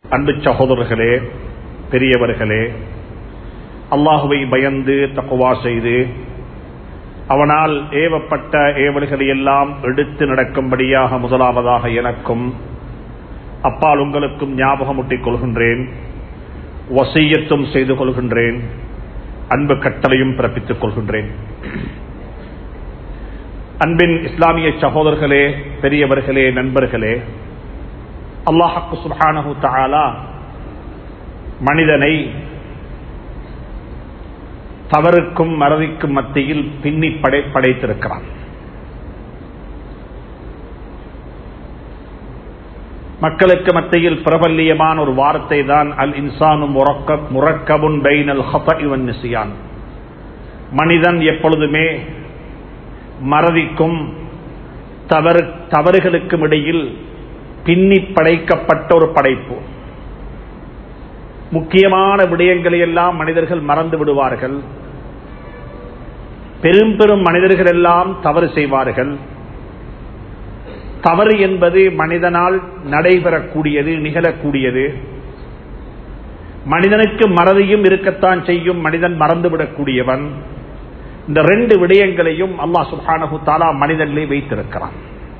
அன்பு சகோதரர்களே பெரியவர்களே அல்லாஹுவை பயந்து தக்குவா செய்து அவனால் ஏவப்பட்ட ஏவல்களை எல்லாம் எடுத்து நடக்கும்படியாக முதலாவதாக எனக்கும் அப்பால் உங்களுக்கும் ஞாபகமூட்டிக் கொள்கின்றேன் வசையத்தும் செய்து கொள்கின்றேன் அன்பு கட்டளையும் பிறப்பித்துக் கொள்கின்றேன் அன்பின் இஸ்லாமிய சகோதரர்களே பெரியவர்களே நண்பர்களே அல்லாஹக்கு சுபானு தாலா மனிதனை தவறுக்கும் மறதிக்கும் மத்தியில் பின்னி படை படைத்திருக்கிறான் மக்களுக்கு மத்தியில் பிரபல்யமான ஒரு வார்த்தை தான் அல் இன்சானும் முரக்கபுன் பைனல் ஹபன் நிசியான் மனிதன் எப்பொழுதுமே மறதிக்கும் தவறு தவறுகளுக்கும் இடையில் பின்னி படைக்கப்பட்ட ஒரு படைப்பு முக்கியமான விடயங்களை எல்லாம் மனிதர்கள் மறந்து விடுவார்கள் பெரும் பெரும் மனிதர்கள் எல்லாம் தவறு செய்வார்கள் தவறு என்பது மனிதனால் நடைபெறக்கூடியது நிகழக்கூடியது மனிதனுக்கு மறதியும் இருக்கத்தான் செய்யும் மனிதன் மறந்துவிடக்கூடியவன் இந்த ரெண்டு விடயங்களையும் அல்லா சுபானு தாலா மனிதனிலே வைத்திருக்கிறான்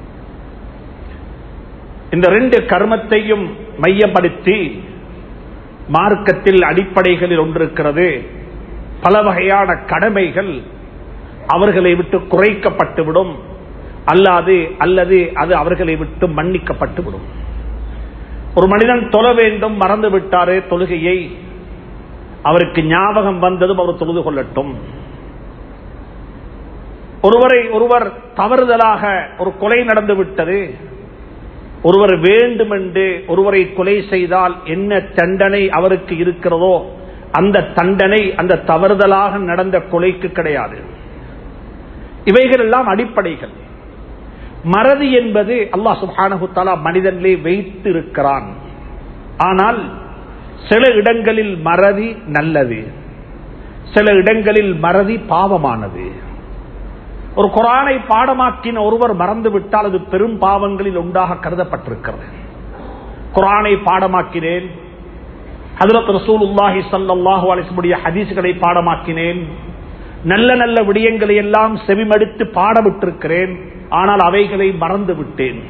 இந்த ரெண்டு கர்மத்தையும் மையப்படுத்தி மார்க்கத்தில் அடிப்படைகளில் ஒன்றிருக்கிறது பல வகையான கடமைகள் அவர்களை விட்டு குறைக்கப்பட்டுவிடும் அல்லாது அல்லது அது அவர்களை விட்டு மன்னிக்கப்பட்டுவிடும் ஒரு மனிதன் தொழ வேண்டும் மறந்து விட்டாரே தொழுகையை அவருக்கு ஞாபகம் வந்ததும் அவர் தொழுது கொள்ளட்டும் ஒருவரை ஒருவர் தவறுதலாக ஒரு கொலை நடந்து விட்டது ஒருவர் வேண்டுமென்று ஒருவரை கொலை செய்தால் என்ன தண்டனை அவருக்கு இருக்கிறதோ அந்த தண்டனை அந்த தவறுதலாக நடந்த கொலைக்கு கிடையாது இவைகள் எல்லாம் அடிப்படைகள் மறதி என்பது அல்லா சுபானகுத்தாலா மனிதனிலே வைத்திருக்கிறான் ஆனால் சில இடங்களில் மறதி நல்லது சில இடங்களில் மறதி பாவமானது ஒரு குரானை பாடமாக்கின ஒருவர் மறந்து விட்டால் அது பெரும் பாவங்களில் உண்டாக கருதப்பட்டிருக்கிறது குரானை பாடமாக்கினேன் ஹதரத் ரசூல் உல்லாஹி சல்லாஹூ அலிஸ்முடைய ஹதீஸ்களை பாடமாக்கினேன் நல்ல நல்ல விடயங்களை எல்லாம் செவிமடுத்து பாடவிட்டிருக்கிறேன் ஆனால் அவைகளை மறந்து விட்டேன்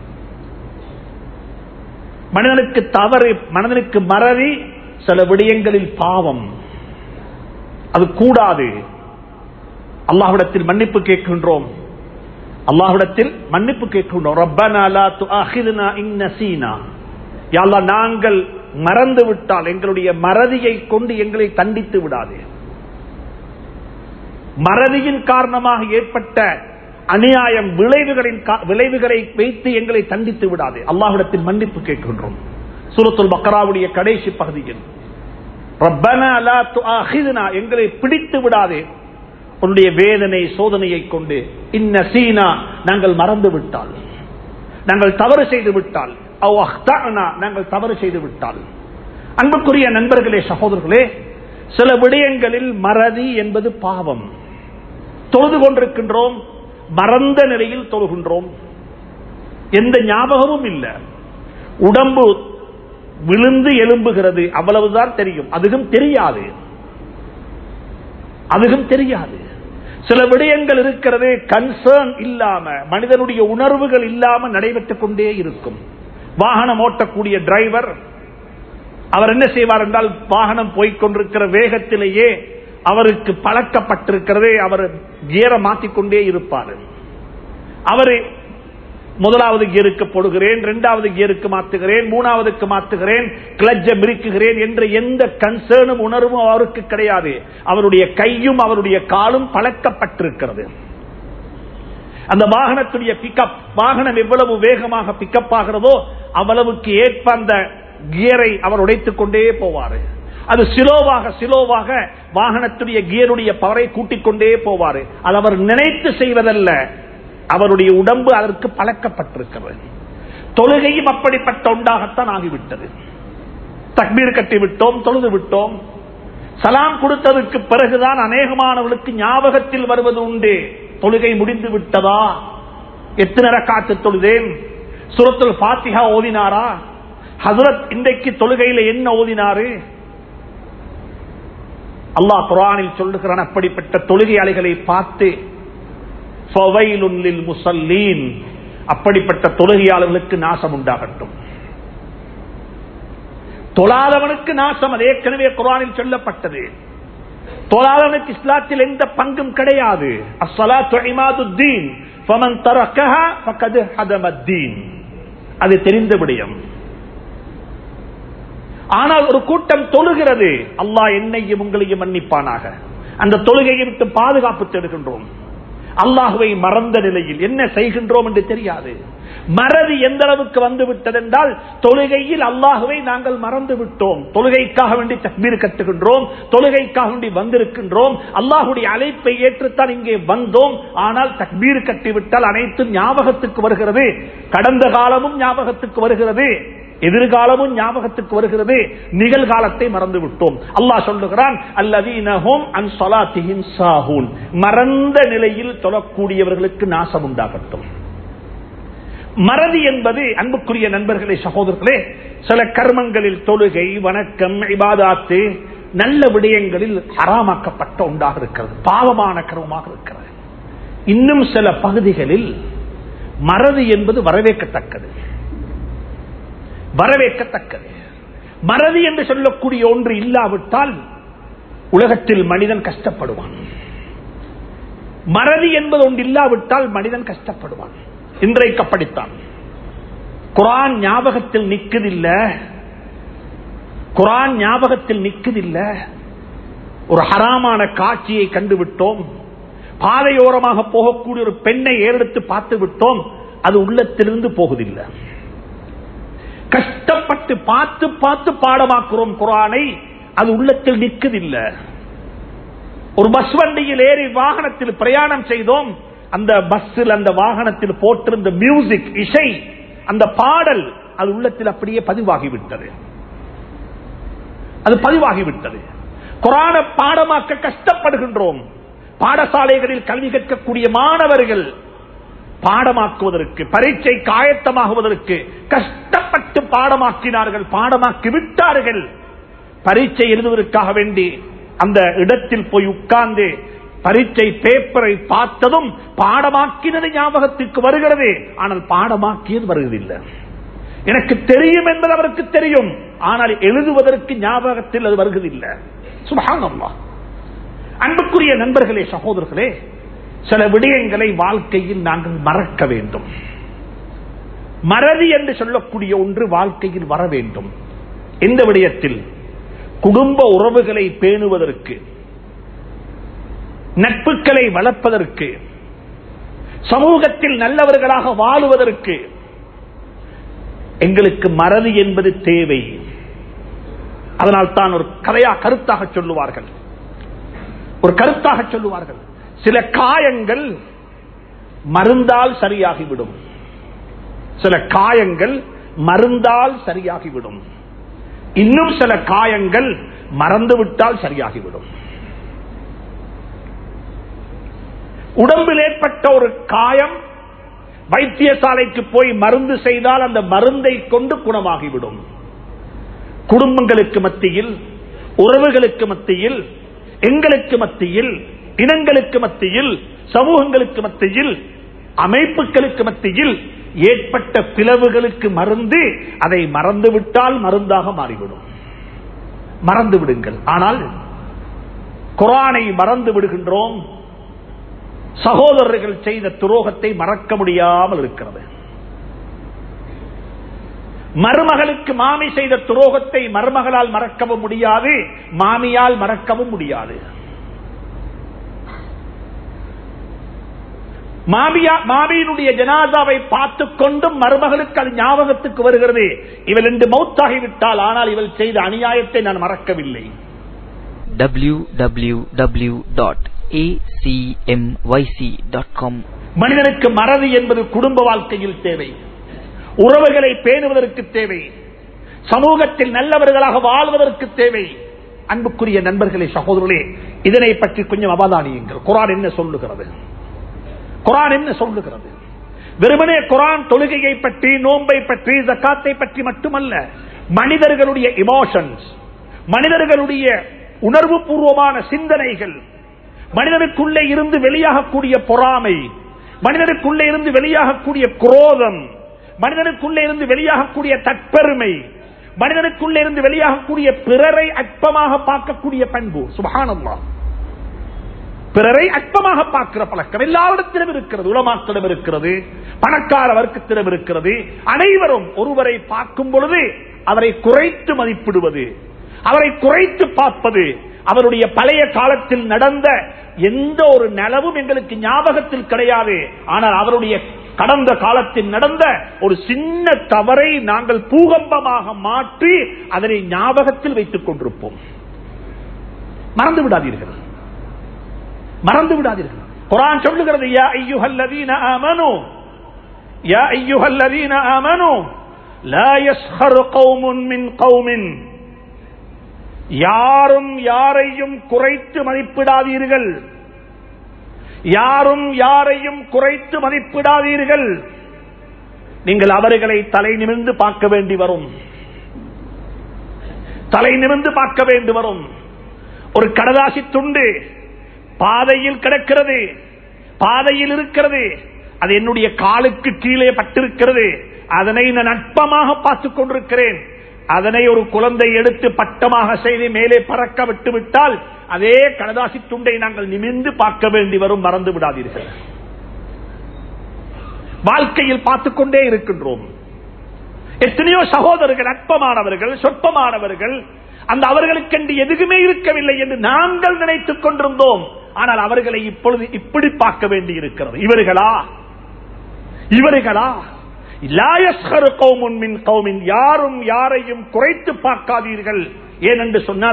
மனிதனுக்கு தவறு மனிதனுக்கு மறதி சில விடயங்களில் பாவம் அது கூடாது அல்லாஹ்விடத்தில் மன்னிப்பு கேட்கின்றோம் அல்லாஹ்விடத்தில் மன்னிப்பு கேட்கின்றோம் ரப்பனா லா துஆஹிதுனா இன் நஸீனா யா அல்லாஹ் நாங்கள் மறந்து விட்டால் எங்களுடைய மறதியை கொண்டு எங்களை தண்டித்து விடாது மறதியின் காரணமாக ஏற்பட்ட அநியாயம் விளைவுகளின் விளைவுகளை வைத்து எங்களை தண்டித்து விடாது அல்லாஹ்விடத்தில் மன்னிப்பு கேட்கின்றோம் சூரத்துல் பக்கராவுடைய கடைசி பகுதியில் ரப்பனா லா துஆஹிதுனா எங்களை பிடித்து விடாதே உன்னுடைய வேதனை சோதனையை கொண்டு இன்ன சீனா நாங்கள் மறந்து விட்டால் நாங்கள் தவறு செய்து விட்டால் நாங்கள் தவறு செய்து விட்டால் அன்புக்குரிய நண்பர்களே சகோதரர்களே சில விடயங்களில் மறதி என்பது பாவம் தொழுது கொண்டிருக்கின்றோம் மறந்த நிலையில் தொழுகின்றோம் எந்த ஞாபகமும் இல்லை உடம்பு விழுந்து எழும்புகிறது அவ்வளவுதான் தெரியும் அதுவும் தெரியாது அதுவும் தெரியாது சில விடயங்கள் இருக்கிறது கன்சர்ன் இல்லாம மனிதனுடைய உணர்வுகள் இல்லாம நடைபெற்றுக் கொண்டே இருக்கும் வாகனம் ஓட்டக்கூடிய டிரைவர் அவர் என்ன செய்வார் என்றால் வாகனம் போய்கொண்டிருக்கிற வேகத்திலேயே அவருக்கு பழக்கப்பட்டிருக்கிறதே அவர் கியரை மாற்றிக்கொண்டே இருப்பார் அவரு முதலாவது கியருக்கு போடுகிறேன் இரண்டாவது கியருக்கு மாற்றுகிறேன் மூணாவதுக்கு மாற்றுகிறேன் கிளட்ச மிரிக்குகிறேன் என்ற எந்த கன்சர்னும் உணர்வும் அவருக்கு கிடையாது அவருடைய கையும் அவருடைய காலும் பழக்கப்பட்டிருக்கிறது அந்த வாகனத்துடைய பிக்கப் வாகனம் எவ்வளவு வேகமாக பிக்கப் ஆகிறதோ அவ்வளவுக்கு ஏற்ப அந்த கியரை அவர் உடைத்துக் கொண்டே போவாரு அது சிலோவாக சிலோவாக வாகனத்துடைய கியருடைய பவரை கூட்டிக் கொண்டே போவாரு அது அவர் நினைத்து செய்வதல்ல அவருடைய உடம்பு அதற்கு பழக்கப்பட்டிருக்கிறது தொழுகையும் அப்படிப்பட்ட ஒன்றாகத்தான் ஆகிவிட்டது தக்பீர் கட்டி விட்டோம் தொழுது விட்டோம் சலாம் கொடுத்ததற்கு பிறகுதான் அநேகமானவர்களுக்கு ஞாபகத்தில் வருவது உண்டு தொழுகை முடிந்து விட்டதா எத்தனை காத்து தொழுதேன் சுரத்துல் பாத்திகா ஓதினாரா ஹசரத் இன்றைக்கு தொழுகையில என்ன ஓதினாரு அல்லாஹ் குரானில் சொல்லுகிறான் அப்படிப்பட்ட தொழுகையாளிகளை பார்த்து ஃபவைலுல் முசல்லீன் அப்படிப்பட்ட தொழுகையாளர்களுக்கு நாசம் உண்டாகட்டும் தொழாதவனுக்கு நாசம் அது ஏற்கனவே குரானில் சொல்லப்பட்டது தொழாதவனுக்கு இஸ்லாத்தில் எந்த பங்கும் கிடையாது அஸ்ஸலாத்து இமாதுத்தீன் ஃபமன் தரக்கஹா ஃபகத் ஹதமத்தீன் அது தெரிந்த விடயம் ஆனால் ஒரு கூட்டம் தொழுகிறது அல்லாஹ் என்னையும் உங்களையும் மன்னிப்பானாக அந்த தொழுகையை விட்டு பாதுகாப்பு தேடுகின்றோம் அல்லாஹுவை மறந்த நிலையில் என்ன செய்கின்றோம் என்று தெரியாது மறதி எந்த அளவுக்கு வந்து விட்டதென்றால் தொழுகையில் அல்லாஹுவை நாங்கள் மறந்து விட்டோம் தொழுகைக்காக வேண்டி தக்பீர் கட்டுகின்றோம் தொழுகைக்காக வேண்டி வந்திருக்கின்றோம் அல்லாஹுடைய அழைப்பை ஏற்றுத்தான் இங்கே வந்தோம் ஆனால் தக்பீர் கட்டிவிட்டால் அனைத்தும் ஞாபகத்துக்கு வருகிறது கடந்த காலமும் ஞாபகத்துக்கு வருகிறது எதிர்காலமும் ஞாபகத்துக்கு வருகிறது நிகழ்காலத்தை மறந்து விட்டோம் அல்லாஹ் சொல்லுகிறான் அல்லதீனஹும் அன் ஸலாத்திஹிம் சாஹூன் மறந்த நிலையில் தொழக்கூடியவர்களுக்கு நாசம் உண்டாகட்டும் மறதி என்பது அன்புக்குரிய நண்பர்களே சகோதரர்களே சில கர்மங்களில் தொழுகை வணக்கம் இபாதாத்து நல்ல விடயங்களில் ஹராமாக்கப்பட்ட ஒன்றாக இருக்கிறது பாவமான கர்மமாக இருக்கிறது இன்னும் சில பகுதிகளில் மறதி என்பது வரவேற்கத்தக்கது வரவேற்கத்தக்கது மறதி என்று சொல்லக்கூடிய ஒன்று இல்லாவிட்டால் உலகத்தில் மனிதன் கஷ்டப்படுவான் மறதி என்பது ஒன்று இல்லாவிட்டால் மனிதன் கஷ்டப்படுவான் இன்றைக்கு அப்படித்தான் குரான் ஞாபகத்தில் நிற்குதில்ல குரான் ஞாபகத்தில் நிற்குதில்ல ஒரு ஹராமான காட்சியை கண்டுவிட்டோம் பாதையோரமாக போகக்கூடிய ஒரு பெண்ணை ஏறெடுத்து பார்த்து விட்டோம் அது உள்ளத்திலிருந்து போகுதில்லை கஷ்டப்பட்டு பார்த்து பார்த்து பாடமாக்குறோம் குரானை அது உள்ளத்தில் நிற்குதில்லை ஒரு பஸ் வண்டியில் ஏறி வாகனத்தில் பிரயாணம் செய்தோம் அந்த பஸ்ஸில் அந்த வாகனத்தில் போட்டிருந்த மியூசிக் இசை அந்த பாடல் அது உள்ளத்தில் அப்படியே பதிவாகிவிட்டது அது பதிவாகிவிட்டது குரான பாடமாக்க கஷ்டப்படுகின்றோம் பாடசாலைகளில் கல்வி கற்கக்கூடிய மாணவர்கள் பாடமாக்குவதற்கு பரீட்சை காயத்தமாகுவதற்கு கஷ்டப்பட்டு பாடமாக்கினார்கள் பாடமாக்கி விட்டார்கள் பரீட்சை எழுதுவதற்காக வேண்டி அந்த இடத்தில் போய் உட்கார்ந்து பரீட்சை பேப்பரை பார்த்ததும் பாடமாக்கினது ஞாபகத்திற்கு வருகிறது ஆனால் பாடமாக்கியது வருவதில்லை எனக்கு தெரியும் என்பது அவருக்கு தெரியும் ஆனால் எழுதுவதற்கு ஞாபகத்தில் அது வருவதில்லை சுபகானம்மா அன்புக்குரிய நண்பர்களே சகோதரர்களே சில விடயங்களை வாழ்க்கையில் நாங்கள் மறக்க வேண்டும் மறதி என்று சொல்லக்கூடிய ஒன்று வாழ்க்கையில் வர வேண்டும் எந்த விடயத்தில் குடும்ப உறவுகளை பேணுவதற்கு நட்புகளை வளர்ப்பதற்கு சமூகத்தில் நல்லவர்களாக வாழுவதற்கு எங்களுக்கு மறதி என்பது தேவை அதனால் தான் ஒரு கதையா கருத்தாக சொல்லுவார்கள் ஒரு கருத்தாக சொல்லுவார்கள் சில காயங்கள் மருந்தால் சரியாகிவிடும் சில காயங்கள் மருந்தால் சரியாகிவிடும் இன்னும் சில காயங்கள் மறந்துவிட்டால் சரியாகிவிடும் உடம்பில் ஏற்பட்ட ஒரு காயம் வைத்தியசாலைக்கு போய் மருந்து செய்தால் அந்த மருந்தை கொண்டு குணமாகிவிடும் குடும்பங்களுக்கு மத்தியில் உறவுகளுக்கு மத்தியில் எங்களுக்கு மத்தியில் இனங்களுக்கு மத்தியில் சமூகங்களுக்கு மத்தியில் அமைப்புகளுக்கு மத்தியில் ஏற்பட்ட பிளவுகளுக்கு மருந்து அதை மறந்துவிட்டால் மருந்தாக மாறிவிடும் மறந்து விடுங்கள் ஆனால் குரானை மறந்து விடுகின்றோம் சகோதரர்கள் செய்த துரோகத்தை மறக்க முடியாமல் இருக்கிறது மருமகளுக்கு மாமி செய்த துரோகத்தை மருமகளால் மறக்கவும் முடியாது மாமியால் மறக்கவும் முடியாது மாமியினுடைய ஜனாதாவை பார்த்து கொண்டும் மருமகளுக்கு அது ஞாபகத்துக்கு வருகிறது இவள் என்று மௌத்தாகிவிட்டால் ஆனால் இவள் செய்த அநியாயத்தை நான் மறக்கவில்லை www.acmyc.com மனிதனுக்கு மறதி என்பது குடும்ப வாழ்க்கையில் தேவை உறவுகளை பேணுவதற்கு தேவை சமூகத்தில் நல்லவர்களாக வாழ்வதற்கு தேவை அன்புக்குரிய நண்பர்களே சகோதரர்களே இதனை பற்றி கொஞ்சம் அவதானியுங்கள் குரான் என்ன சொல்லுகிறது குரான் என்ன சொல்லுகிறது வெறுமனே குரான் தொழுகையை பற்றி நோன்பை பற்றி ஜக்காத்தை பற்றி மட்டுமல்ல மனிதர்களுடைய இமோஷன்ஸ் மனிதர்களுடைய உணர்வு பூர்வமான சிந்தனைகள் மனிதனுக்குள்ளே இருந்து வெளியாகக்கூடிய பொறாமை மனிதனுக்குள்ளே இருந்து வெளியாகக்கூடிய குரோதம் மனிதனுக்குள்ளே இருந்து வெளியாகக்கூடிய தற்பெருமை மனிதனுக்குள்ளே இருந்து வெளியாகக்கூடிய பிறரை அற்பமாக பார்க்கக்கூடிய பண்பு சுபகானம்மா பிறரை அற்பமாக பார்க்கிற பழக்கம் எல்லாரிடத்திலும் இருக்கிறது உலமாத்திடம் இருக்கிறது பணக்கார வர்க்கத்திடம் இருக்கிறது அனைவரும் ஒருவரை பார்க்கும் பொழுது அவரை குறைத்து மதிப்பிடுவது அவரை குறைத்து பார்ப்பது அவருடைய பழைய காலத்தில் நடந்த எந்த ஒரு நலவும் எங்களுக்கு ஞாபகத்தில் கிடையாது ஆனால் அவருடைய கடந்த காலத்தில் நடந்த ஒரு சின்ன தவறை நாங்கள் பூகம்பமாக மாற்றி அதனை ஞாபகத்தில் வைத்துக் கொண்டிருப்போம் மறந்து விடாதீர்கள் மறந்து விடாதீர்கள் குரான் சொல்லுகிறது யா ஐயுஹல்லதீன ஆமனு யா ஐயுஹல்லதீன ஆமனு லா யஸ்ஹர் கௌமுன் மின் கௌமின் யாரும் யாரையும் குறைத்து மதிப்பிடாதீர்கள் யாரும் யாரையும் குறைத்து மதிப்பிடாதீர்கள் நீங்கள் அவர்களை தலை நிமிர்ந்து பார்க்க வேண்டி வரும் தலை நிமிர்ந்து பார்க்க வேண்டி வரும் ஒரு கடதாசி துண்டு பாதையில் கிடக்கிறது பாதையில் இருக்கிறது அது என்னுடைய காலுக்கு கீழே பட்டிருக்கிறது அதனை நான் நட்பமாக பார்த்துக் கொண்டிருக்கிறேன் அதனை ஒரு குழந்தை எடுத்து பட்டமாக செய்து மேலே பறக்க விட்டு விட்டால் அதே கடதாசி துண்டை நாங்கள் நிமிர்ந்து பார்க்க வேண்டி வரும் மறந்து விடாதீர்கள் வாழ்க்கையில் பார்த்துக் கொண்டே இருக்கின்றோம் எத்தனையோ சகோதரர்கள் அற்பமானவர்கள் சொற்பமானவர்கள் அந்த அவர்களுக்கென்று எதுவுமே இருக்கவில்லை என்று நாங்கள் நினைத்துக் கொண்டிருந்தோம் ஆனால் அவர்களை இப்பொழுது இப்படி பார்க்க வேண்டி இருக்கிறது இவர்களா இவர்களா யாரும் யாரையும் குறைத்து பார்க்காதீர்கள் ஏனென்று சொன்னால்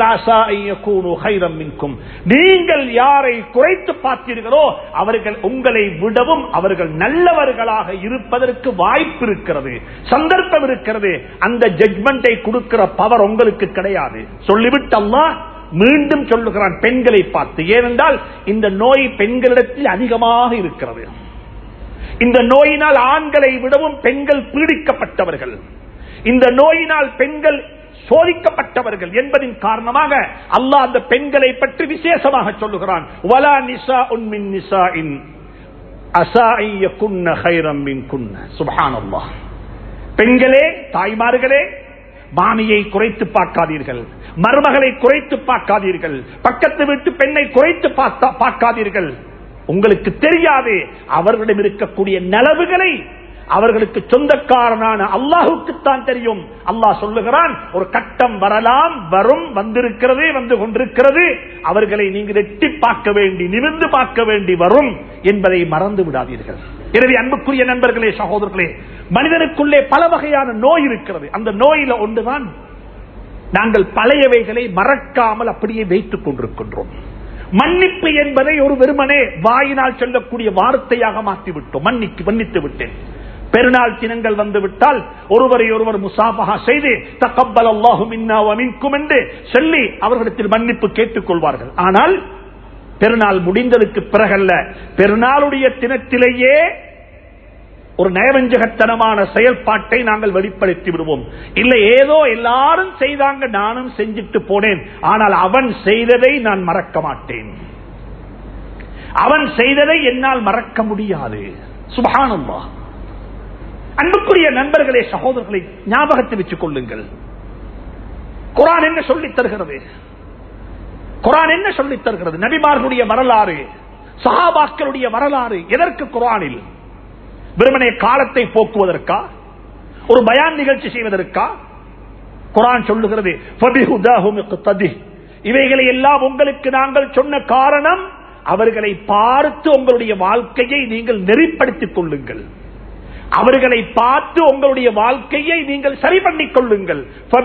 நீங்கள் யாரை குறைத்து பார்த்தீர்களோ அவர்கள் உங்களை விடவும் அவர்கள் நல்லவர்களாக இருப்பதற்கு வாய்ப்பு இருக்கிறது சந்தர்ப்பம் இருக்கிறது அந்த ஜட்மெண்டை கொடுக்கிற பவர் உங்களுக்கு கிடையாது சொல்லிவிட்டு அல்லா மீண்டும் சொல்லுகிறான் பெண்களை பார்த்து ஏனென்றால் இந்த நோய் பெண்களிடத்தில் அதிகமாக இருக்கிறது இந்த நோயினால் ஆண்களை விடவும் பெண்கள் பீடிக்கப்பட்டவர்கள் இந்த நோயினால் பெண்கள் சோதிக்கப்பட்டவர்கள் என்பதின் காரணமாக அல்லாஹ் அந்த பெண்களை பற்றி விசேஷமாக சொல்லுகிறான் வலா நிசா உன்மின் நிசா இன் பெண்களே தாய்மார்களே மாமியை குறைத்து பார்க்காதீர்கள் மருமகளை குறைத்து பார்க்காதீர்கள் பக்கத்து வீட்டு பெண்ணை குறைத்து பார்க்காதீர்கள் உங்களுக்கு தெரியாது அவர்களிடம் இருக்கக்கூடிய நலவுகளை அவர்களுக்கு சொந்தக்காரனான அல்லாஹுக்குத்தான் தெரியும் அல்லாஹ் சொல்லுகிறான் ஒரு கட்டம் வரலாம் வரும் வந்திருக்கிறது வந்து கொண்டிருக்கிறது அவர்களை நீங்கள் எட்டி பார்க்க வேண்டி நிமிர்ந்து பார்க்க வேண்டி வரும் என்பதை மறந்து விடாதீர்கள் எனவே அன்புக்குரிய நண்பர்களே சகோதரர்களே மனிதனுக்குள்ளே பல வகையான நோய் இருக்கிறது அந்த நோயில ஒன்றுதான் நாங்கள் பழையவைகளை மறக்காமல் அப்படியே வைத்துக் கொண்டிருக்கின்றோம் மன்னிப்பு என்பதை ஒரு வெறுமனே வாயினால் சொல்லக்கூடிய வார்த்தையாக மாற்றிவிட்டோம் மன்னிக்கு மன்னித்து விட்டேன் பெருநாள் தினங்கள் வந்து விட்டால் ஒருவரை ஒருவர் முசாபகா செய்து தக்கப்பல் அல்லாஹும் என்று சொல்லி அவர்களிடத்தில் மன்னிப்பு கேட்டுக் கொள்வார்கள் ஆனால் பெருநாள் முடிந்ததுக்கு பிறகல்ல பெருநாளுடைய தினத்திலேயே ஒரு நயவஞ்சகத்தனமான செயல்பாட்டை நாங்கள் வெளிப்படுத்தி விடுவோம் இல்லை ஏதோ எல்லாரும் செய்தாங்க நானும் செஞ்சுட்டு போனேன் ஆனால் அவன் செய்ததை நான் மறக்க மாட்டேன் அவன் செய்ததை என்னால் மறக்க முடியாது சுபானம்மா அன்புக்குரிய நண்பர்களே சகோதரர்களை ஞாபகத்தை வச்சுக் கொள்ளுங்கள் குரான் என்ன சொல்லித் தருகிறது குரான் என்ன சொல்லித் தருகிறது நபிமார்களுடைய வரலாறு சஹாபாக்களுடைய வரலாறு எதற்கு குரானில் வெறுமனே காலத்தை போக்குவதற்கா ஒரு பயான் நிகழ்ச்சி செய்வதற்கா குரான் சொல்லுகிறது இவைகளை எல்லாம் உங்களுக்கு நாங்கள் சொன்ன காரணம் அவர்களை பார்த்து உங்களுடைய வாழ்க்கையை நீங்கள் நெறிப்படுத்திக் கொள்ளுங்கள் அவர்களை பார்த்து உங்களுடைய வாழ்க்கையை நீங்கள் சரி பண்ணிக் கொள்ளுங்கள்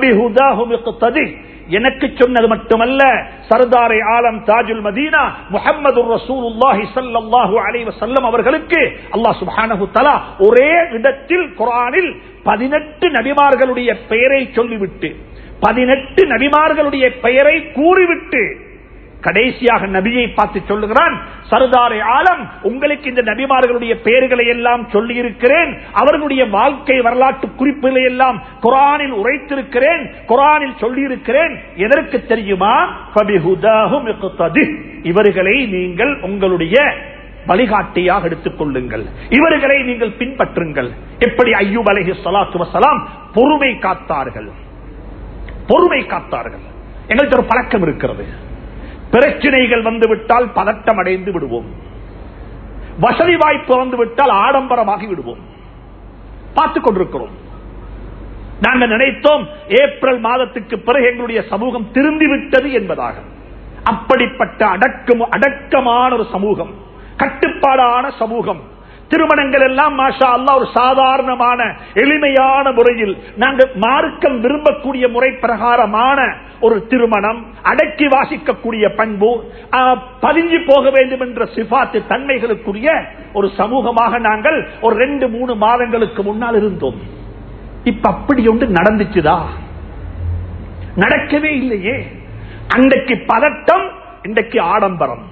எனக்கு சொன்னது மட்டுமல்ல சர்தாரை ஆலம் தாஜுல் மதீனா முகமது ரசூலுல்லாஹி ஸல்லல்லாஹு அலைஹி வஸல்லம் அவர்களுக்கு அல்லாஹ் சுப்ஹானஹு தஆலா ஒரே இடத்தில் குர்ஆனில் 18 நபிமார்களுடைய பெயரை சொல்லிவிட்டு 18 நபிமார்களுடைய பெயரை கூறிவிட்டு கடைசியாக நபியை பார்த்து சொல்லுகிறான் சர்தாரை ஆலம் உங்களுக்கு இந்த நபிமார்களுடைய பெயர்களை எல்லாம் சொல்லி இருக்கிறேன் அவர்களுடைய வாழ்க்கை வரலாற்று குறிப்புகளை எல்லாம் குரானில் உரைத்திருக்கிறேன் குரானில் சொல்லி இருக்கிறேன் எதற்கு தெரியுமா ஃபபிஹுதாஹும் இக்ததி. இவர்களை நீங்கள் உங்களுடைய வழிகாட்டியாக எடுத்துக் கொள்ளுங்கள் இவர்களை நீங்கள் பின்பற்றுங்கள் எப்படி ஐயூப் அலைஹி ஸலாத்து வஸலாம் பொறுமை காத்தார்கள் பொறுமை காத்தார்கள் எங்களுக்கு ஒரு பழக்கம் இருக்கிறது பிரச்சனைகள் வந்துவிட்டால் பதட்டம் அடைந்து விடுவோம் வசதி வாய்ப்பு வந்துவிட்டால் ஆடம்பரமாகி விடுவோம் பார்த்துக் கொண்டிருக்கிறோம் நாங்கள் நினைத்தோம் ஏப்ரல் மாதத்துக்கு பிறகு எங்களுடைய சமூகம் திரும்பிவிட்டது என்பதாக அப்படிப்பட்ட அடக்கம் அடக்கமான ஒரு சமூகம் கட்டுப்பாடான சமூகம் திருமணங்கள் எல்லாம் மாஷா அல்லா ஒரு சாதாரணமான எளிமையான முறையில் நாங்கள் மார்க்கம் விரும்பக்கூடிய முறை பிரகாரமான ஒரு திருமணம் அடக்கி வாசிக்கக்கூடிய பண்பு ஆ, பதிஞ்சு போக வேண்டும் என்ற சிபாத்து தன்மைகளுக்குரிய ஒரு சமூகமாக நாங்கள் ஒரு ரெண்டு மூணு மாதங்களுக்கு முன்னால் இருந்தோம் இப்ப அப்படி ஒன்று நடந்துச்சுதா நடக்கவே இல்லையே அன்றைக்கு பதட்டம் இன்றைக்கு ஆடம்பரம்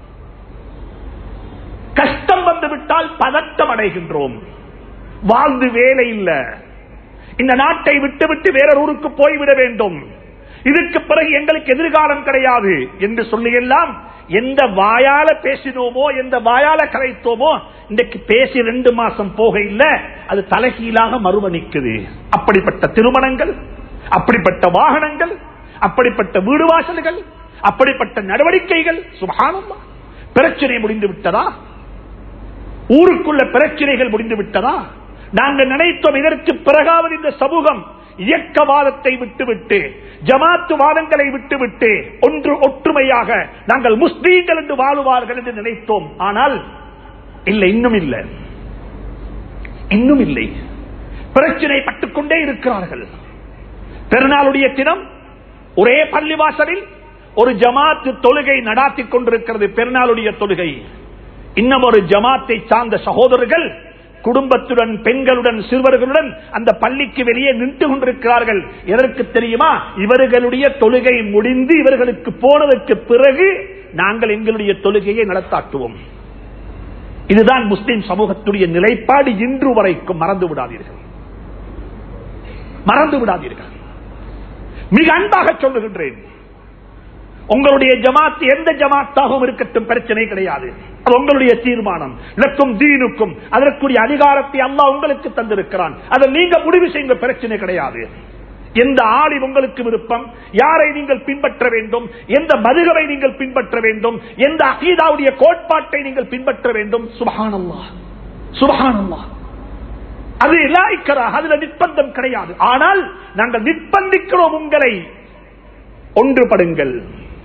கஷ்டம் வந்து விட்டால் பதட்டம் அடைகின்றோம் வாழ்ந்து வேலை இல்ல இந்த நாட்டை விட்டு விட்டு வேறொரு ஊருக்கு போய்விட வேண்டும் இதுக்கு பிறகு எங்களுக்கு எதிர்காலம் கிடையாது என்று சொல்லியெல்லாம் எந்த வாயால பேசினோமோ எந்த வாயால கலைத்தோமோ இன்றைக்கு பேசி ரெண்டு மாசம் போக இல்ல அது தலைகீழாக மறுவணிக்குது அப்படிப்பட்ட திருமணங்கள் அப்படிப்பட்ட வாகனங்கள் அப்படிப்பட்ட வீடு வாசல்கள் அப்படிப்பட்ட நடவடிக்கைகள் சுபானமா பிரச்சனை முடிந்து விட்டதா ஊருக்குள்ள பிரச்சனைகள் முடிந்து விட்டதா நாங்கள் நினைத்தோம் இதற்கு பிறகாவது இந்த சமூகம் இயக்கவாதத்தை விட்டுவிட்டு ஜமாத்து வாதங்களை விட்டுவிட்டு ஒன்று ஒற்றுமையாக நாங்கள் முஸ்லீம்கள் என்று வாழுவார்கள் என்று நினைத்தோம் ஆனால் இல்லை இன்னும் இல்லை இன்னும் இல்லை பிரச்சனை பட்டுக்கொண்டே இருக்கிறார்கள் பெருநாளுடைய தினம் ஒரே பள்ளிவாசலில் ஒரு ஜமாத்து தொழுகை நடாத்திக் கொண்டிருக்கிறது பெருநாளுடைய தொழுகை இன்னும் ஒரு ஜமாத்தை சார்ந்த சகோதரர்கள் குடும்பத்துடன் பெண்களுடன் சிறுவர்களுடன் அந்த பள்ளிக்கு வெளியே நின்று கொண்டிருக்கிறார்கள் எதற்கு தெரியுமா இவர்களுடைய தொழுகை முடிந்து இவர்களுக்கு போனதற்கு பிறகு நாங்கள் எங்களுடைய தொழுகையை நடத்தாட்டுவோம் இதுதான் முஸ்லிம் சமூகத்துடைய நிலைப்பாடு இன்று வரைக்கும் மறந்து விடாதீர்கள் மறந்து விடாதீர்கள் மிக அன்பாக சொல்லுகின்றேன் உங்களுடைய ஜமாத் எந்த ஜமாத்தாகவும் இருக்கட்டும் பிரச்சனை கிடையாது அது உங்களுடைய தீர்மானம் இலக்கும் தீனுக்கும் அதற்குரிய அதிகாரத்தை அல்லாஹ் உங்களுக்கு தந்திருக்கிறான் அதை நீங்க முடிவு செய்த பிரச்சனை கிடையாது எந்த ஆளி உங்களுக்கு விருப்பம் யாரை நீங்கள் பின்பற்ற வேண்டும் எந்த மதுகவை நீங்கள் பின்பற்ற வேண்டும் எந்த அகீதாவுடைய கோட்பாட்டை நீங்கள் பின்பற்ற வேண்டும் சுபஹானல்லா சுபஹானல்லா அது இலாய்க்கரா அதுல நிர்பந்தம் கிடையாது ஆனால் நாங்கள் நிர்பந்திக்கிறோம் உங்களை ஒன்றுபடுங்கள்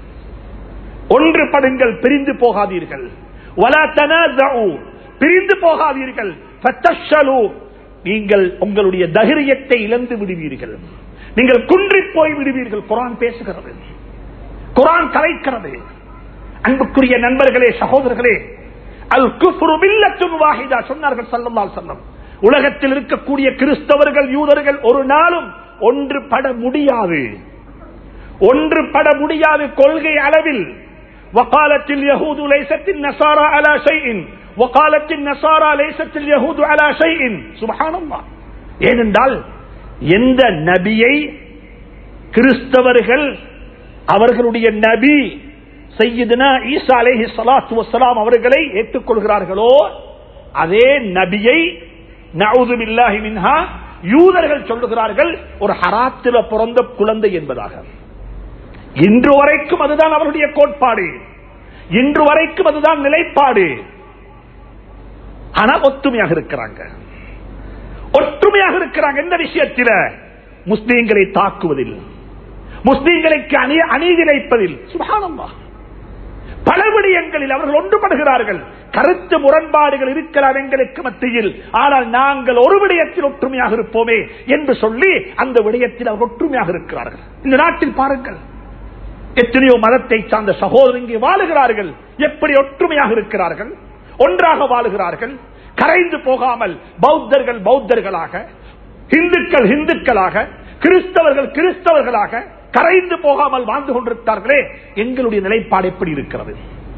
ஒன்றுபடுங்கள் பிரிந்து போகாதீர்கள் வலா தனாஸஉ, பிரிந்து போகாதீர்கள் ஃபத்தஷ்ஷலு, நீங்கள் உங்களுடைய தைரியத்தை இழந்து விடுவீர்கள் நீங்கள் குன்றி போய் விடுவீர்கள் குரான் பேசுகிறது குரான் கலைக்கிறது அன்புக்குரிய நண்பர்களே சகோதரர்களே அல் குஃப்ரு மில்லத்துன் வாஹிதா சொன்னார்கள் ஸல்லல்லாஹு அலைஹி வஸல்லம் உலகத்தில் இருக்கக்கூடிய கிறிஸ்தவர்கள் யூதர்கள் ஒரு நாளும் ஒன்றுபட முடியாது ஒன்றுபட முடியாது கொள்கை அளவில் وقالت اليهود ليست النصارى على شيء وقالت النصارى ليست اليهود على شيء سبحان الله ஏனென்றால் எந்த நபியை கிறிஸ்தவர்கள் அவர்களுடைய நபி சையதுனா ஈசா அலைஹி ஸலாத்து வஸ்ஸலாம் அவர்களை ஏற்றுக்கொள்கிறார்களோ அதே நபியை நவுது பில்லாஹி மின்ஹா யூதர்கள் சொல்லுகிறார்கள் ஒரு ஹராத்தில பிறந்த குழந்தை என்பதாக இன்று வரைக்கும் அதுதான் அவருடைய கோட்பாடு இன்று வரைக்கும் அதுதான் நிலைப்பாடு ஆனா ஒத்துமையாக இருக்கிறாங்க ஒற்றுமையாக இருக்கிறாங்க எந்த விஷயத்தில் முஸ்லீம்களை தாக்குவதில் முஸ்லீம்களுக்கு அணி அநீதி இழைப்பதில் சுபானம்மா பல விடயங்களில் அவர்கள் ஒன்றுபடுகிறார்கள் கருத்து முரண்பாடுகள் இருக்கலாம் எங்களுக்கு மத்தியில் ஆனால் நாங்கள் ஒரு விடயத்தில் ஒற்றுமையாக இருப்போமே என்று சொல்லி அந்த விடயத்தில் அவர் ஒற்றுமையாக இருக்கிறார்கள் இந்த நாட்டில் பாருங்கள் எத்தனையோ மதத்தை சார்ந்த சகோதரர் இங்கே வாழுகிறார்கள் எப்படி ஒற்றுமையாக இருக்கிறார்கள் ஒன்றாக வாழுகிறார்கள் கரைந்து போகாமல் பௌத்தர்கள் பௌத்தர்களாக இந்துக்கள் இந்துக்களாக கிறிஸ்தவர்கள் கிறிஸ்தவர்களாக கரைந்து போகாமல் வாழ்ந்து கொண்டிருக்கிறார்களே எங்களுடைய நிலைப்பாடு எப்படி இருக்கிறது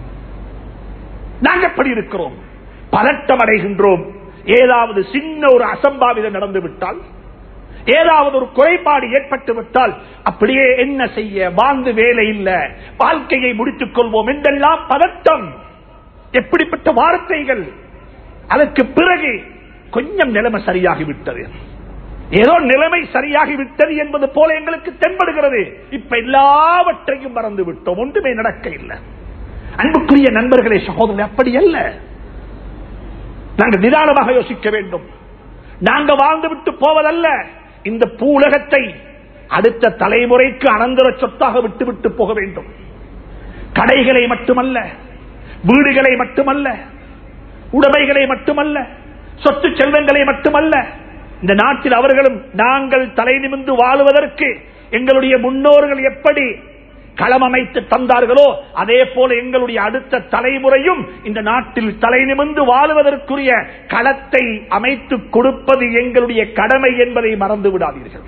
நாங்கள் எப்படி இருக்கிறோம் பதட்டம் அடைகின்றோம் ஏதாவது சின்ன ஒரு அசம்பாவிதம் நடந்து விட்டால் ஏதாவது ஒரு குறைபாடு ஏற்பட்டு விட்டால் அப்படியே என்ன செய்ய வாழ்ந்து வேலை இல்ல வாழ்க்கையை முடித்துக் கொள்வோம் என்றெல்லாம் பதட்டம் எப்படிப்பட்ட வார்த்தைகள் அதற்கு பிறகு கொஞ்சம் நிலைமை சரியாகிவிட்டது ஏதோ நிலைமை சரியாகிவிட்டது என்பது போல எங்களுக்கு தென்படுகிறது இப்ப எல்லாவற்றையும் மறந்து விட்டோம் ஒன்றுமே நடக்க இல்லை அன்புக்குரிய நண்பர்களே சகோதரர்களே அப்படி அல்ல நாங்கள் நிதானமாக யோசிக்க வேண்டும் நாங்க வாழ்ந்து விட்டு போவதல்ல இந்த பூலகத்தை அடுத்த தலைமுறைக்கு அனந்தர சொத்தாக விட்டுவிட்டு போக வேண்டும் கடைகளை மட்டுமல்ல வீடுகளை மட்டுமல்ல உடைமைகளை மட்டுமல்ல சொத்து செல்வங்களை மட்டுமல்ல இந்த நாட்டில் அவர்களும் நாங்கள் தலை நிமிந்து வாழுவதற்கு எங்களுடைய முன்னோர்கள் எப்படி களம் அமைத்து தந்தார்களோ அதே போல எங்களுடைய அடுத்த தலைமுறையும் இந்த நாட்டில் தலை நிமிந்து வாழுவதற்குரிய களத்தை அமைத்து கொடுப்பது எங்களுடைய கடமை என்பதை மறந்து விடாதீர்கள்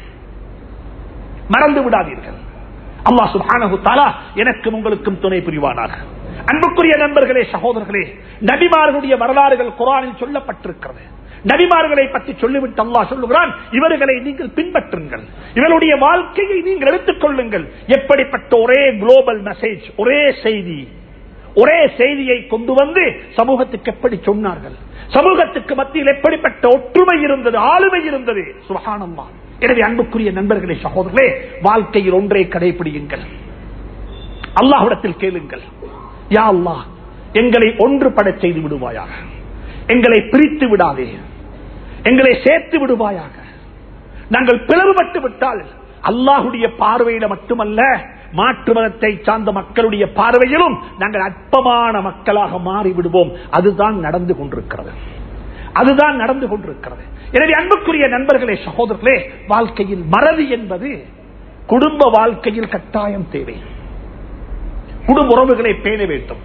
மறந்து விடாதீர்கள் அல்லா சுபானு தாலா எனக்கும் உங்களுக்கும் துணை புரிவானாக அன்புக்குரிய நண்பர்களே சகோதரர்களே நபிமார்களுடைய வரலாறுகள் குரானில் சொல்லப்பட்டிருக்கிறது நபிமார்களை பற்றி சொல்லிவிட்டு அல்லா சொல்லுகிறான் இவர்களை நீங்கள் பின்பற்றுங்கள் இவருடைய வாழ்க்கையை நீங்கள் எடுத்துக் கொள்ளுங்கள் எப்படிப்பட்ட ஒரே குளோபல் மெசேஜ் ஒரே செய்தி ஒரே செய்தியை கொண்டு வந்து சமூகத்துக்கு எப்படி சொன்னார்கள் சமூகத்துக்கு மத்தியில் எப்படிப்பட்ட ஒற்றுமை இருந்தது ஆளுமை இருந்தது சுகானம்மா எனவே அன்புக்குரிய நண்பர்களே சகோதரர்களே வாழ்க்கையில் ஒன்றை கடைபிடியுங்கள் அல்லாஹ்விடத்தில் கேளுங்கள் யா அல்லாஹ் எங்களை ஒன்றுபட செய்து விடுவாயாக எங்களை பிரித்து விடாதே எங்களை சேர்த்து விடுவாயாக நாங்கள் பிளவுபட்டு விட்டால் அல்லாஹுடைய பார்வையில மட்டுமல்ல மாற்று மதத்தை சார்ந்த மக்களுடைய பார்வையிலும் நாங்கள் அற்பமான மக்களாக மாறி விடுவோம் அதுதான் நடந்து கொண்டிருக்கிறது அதுதான் நடந்து கொண்டிருக்கிறது எனவே அன்புக்குரிய நண்பர்களே சகோதரர்களே வாழ்க்கையில் மறதி என்பது குடும்ப வாழ்க்கையில் கட்டாயம் தேவை குடும்ப உறவுகளை பேண வேண்டும்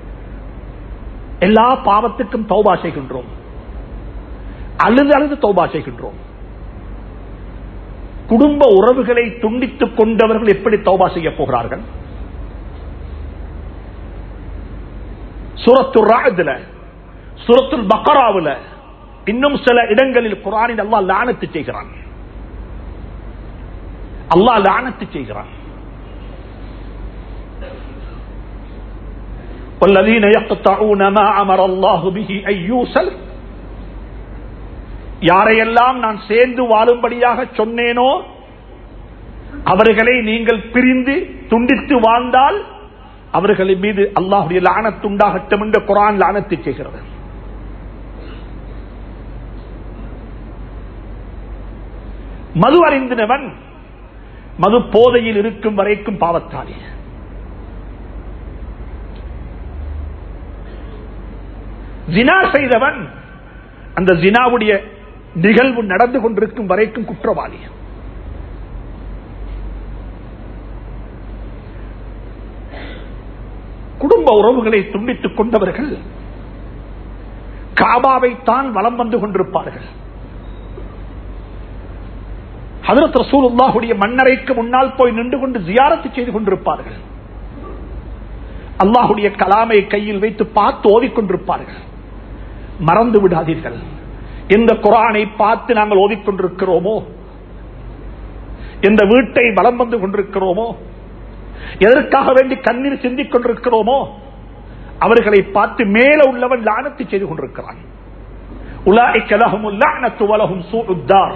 எல்லா பாவத்துக்கும் தௌபா செய்கின்றோம் அழுது அழுது தௌபா செய்கின்றோம் குடும்ப உறவுகளை துண்டித்துக் கொண்டவர்கள் எப்படி தௌபா செய்ய போகிறார்கள் சுரத்து ராஜுல சுரத்துல் பக்கராவுல இன்னும் சில இடங்களில் குரானில் அல்லா லானத்து செய்கிறான் அல்லா லானத்து செய்கிறான் والذين يقطعون ما امر الله به ان يوصل யாரையெல்லாம் நான் சேர்ந்து வாழும்படியாக சொன்னேனோ அவர்களை நீங்கள் பிரிந்து துண்டித்து வாழ்ந்தால் அவர்களின் மீது அல்லாஹுடைய லானத்துண்டாகட்டும் என்று குரான் லானத்தை செய்கிறது மது அறிந்தினவன் மது போதையில் இருக்கும் வரைக்கும் பாவத்தாளி ஜினா செய்தவன் அந்த ஜினாவுடைய நிகழ்வு நடந்து கொண்டிருக்கும் வரைக்கும் குற்றவாளி குடும்ப உறவுகளை துண்டித்துக் கொண்டவர்கள் காபாவை தான் வலம் வந்து கொண்டிருப்பார்கள் ஹதரத் ரசூலுல்லாஹுடைய மன்னரைக்கு முன்னால் போய் நின்று கொண்டு ஜியாரத்து செய்து கொண்டிருப்பார்கள் அல்லாஹுடைய கலாமை கையில் வைத்து பார்த்து ஓதிக்கொண்டிருப்பார்கள் மறந்து விடாதீர்கள் எந்த குரானை பார்த்து நாங்கள் ஓதிக்கொண்டிருக்கிறோமோ எந்த வீட்டை வலம் வந்து கொண்டிருக்கிறோமோ எதற்காக வேண்டி கண்ணீர் சிந்திக் கொண்டிருக்கிறோமோ அவர்களை பார்த்து மேல உள்ளவன் லானத்தை செய்து கொண்டிருக்கிறான் உலாய்க்கலகும் உலகும் சூடார்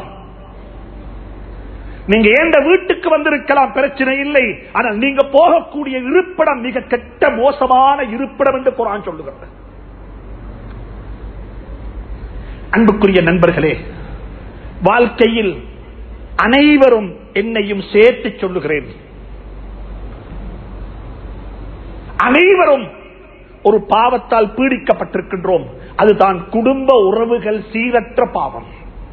நீங்க எந்த வீட்டுக்கு வந்திருக்கலாம் பிரச்சனை இல்லை ஆனால் நீங்க போகக்கூடிய இருப்பிடம் மிக கெட்ட மோசமான இருப்பிடம் என்று குரான் சொல்லுகிறது அன்புக்குரிய நண்பர்களே வாழ்க்கையில் அனைவரும் என்னையும் சேர்த்து சொல்லுகிறேன் அனைவரும் ஒரு பாவத்தால் பீடிக்கப்பட்டிருக்கின்றோம் அதுதான் குடும்ப உறவுகள் சீரற்ற பாவம்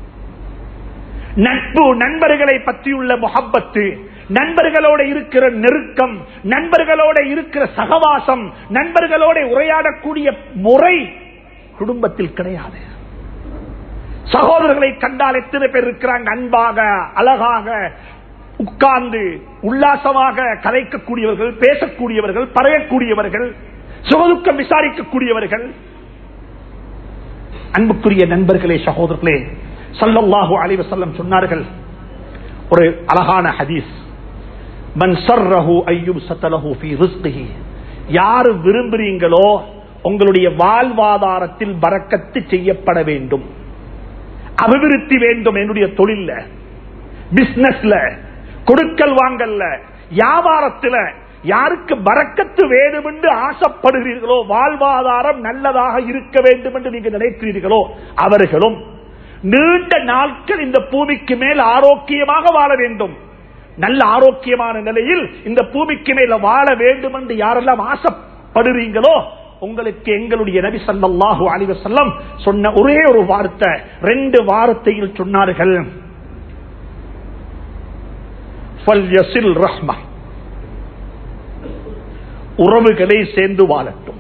நட்பு நண்பர்களை பற்றியுள்ள முகப்பத்து நண்பர்களோட இருக்கிற நெருக்கம் நண்பர்களோட இருக்கிற சகவாசம் நண்பர்களோட உரையாடக்கூடிய முறை குடும்பத்தில் கிடையாது சகோதரர்களை கண்டால் எத்தனை பேர் இருக்கிறாங்க அன்பாக அழகாக உட்கார்ந்து உல்லாசமாக கலைக்கக்கூடியவர்கள் பேசக்கூடியவர்கள் பறையக்கூடியவர்கள் சுகதுக்கம் விசாரிக்கக்கூடியவர்கள் அன்புக்குரிய நண்பர்களே சகோதரர்களே சல்லல்லாஹு அலைஹி வஸல்லம் சொன்னார்கள் ஒரு அழகான ஹதீஸ் மன் சர்ரஹு ஐயும் சத்தலஹு ஃபீ ரிஸ்கிஹி யார் விரும்புறீங்களோ உங்களுடைய வாழ்வாதாரத்தில் பறக்கத்து செய்யப்பட வேண்டும் அபிவிருத்தி வேண்டும் என்னுடைய தொழில்ல பிசினஸ்ல கொடுக்கல் வாங்கல்ல வியாபாரத்தில் யாருக்கு பறக்கத்து வேண்டும் என்று ஆசைப்படுகிறீர்களோ வாழ்வாதாரம் நல்லதாக இருக்க வேண்டும் என்று நீங்க நினைக்கிறீர்களோ அவர்களும் நீண்ட நாட்கள் இந்த பூமிக்கு மேல் ஆரோக்கியமாக வாழ வேண்டும் நல்ல ஆரோக்கியமான நிலையில் இந்த பூமிக்கு மேல வாழ வேண்டும் என்று யாரெல்லாம் ஆசைப்படுறீங்களோ உங்களுக்கு எங்களுடைய நபி ஸல்லல்லாஹு அலைஹி வஸல்லம் சொன்ன ஒரே ஒரு வார்த்தை ரெண்டு வார்த்தையில் சொன்னார்கள் ஃபல்யசில் ரஹ்ம உறவுகளை சேர்ந்து வாழட்டும்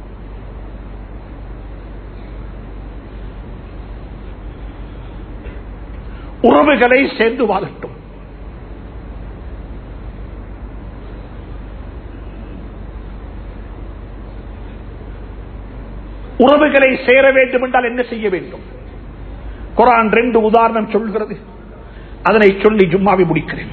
உறவுகளை சேர்ந்து வாழட்டும் உறவுகளை சேர வேண்டும் என்றால் என்ன செய்ய வேண்டும் குரான் ரெண்டு உதாரணம் சொல்கிறது அதனை சொல்லி ஜும்மாவை முடிக்கிறேன்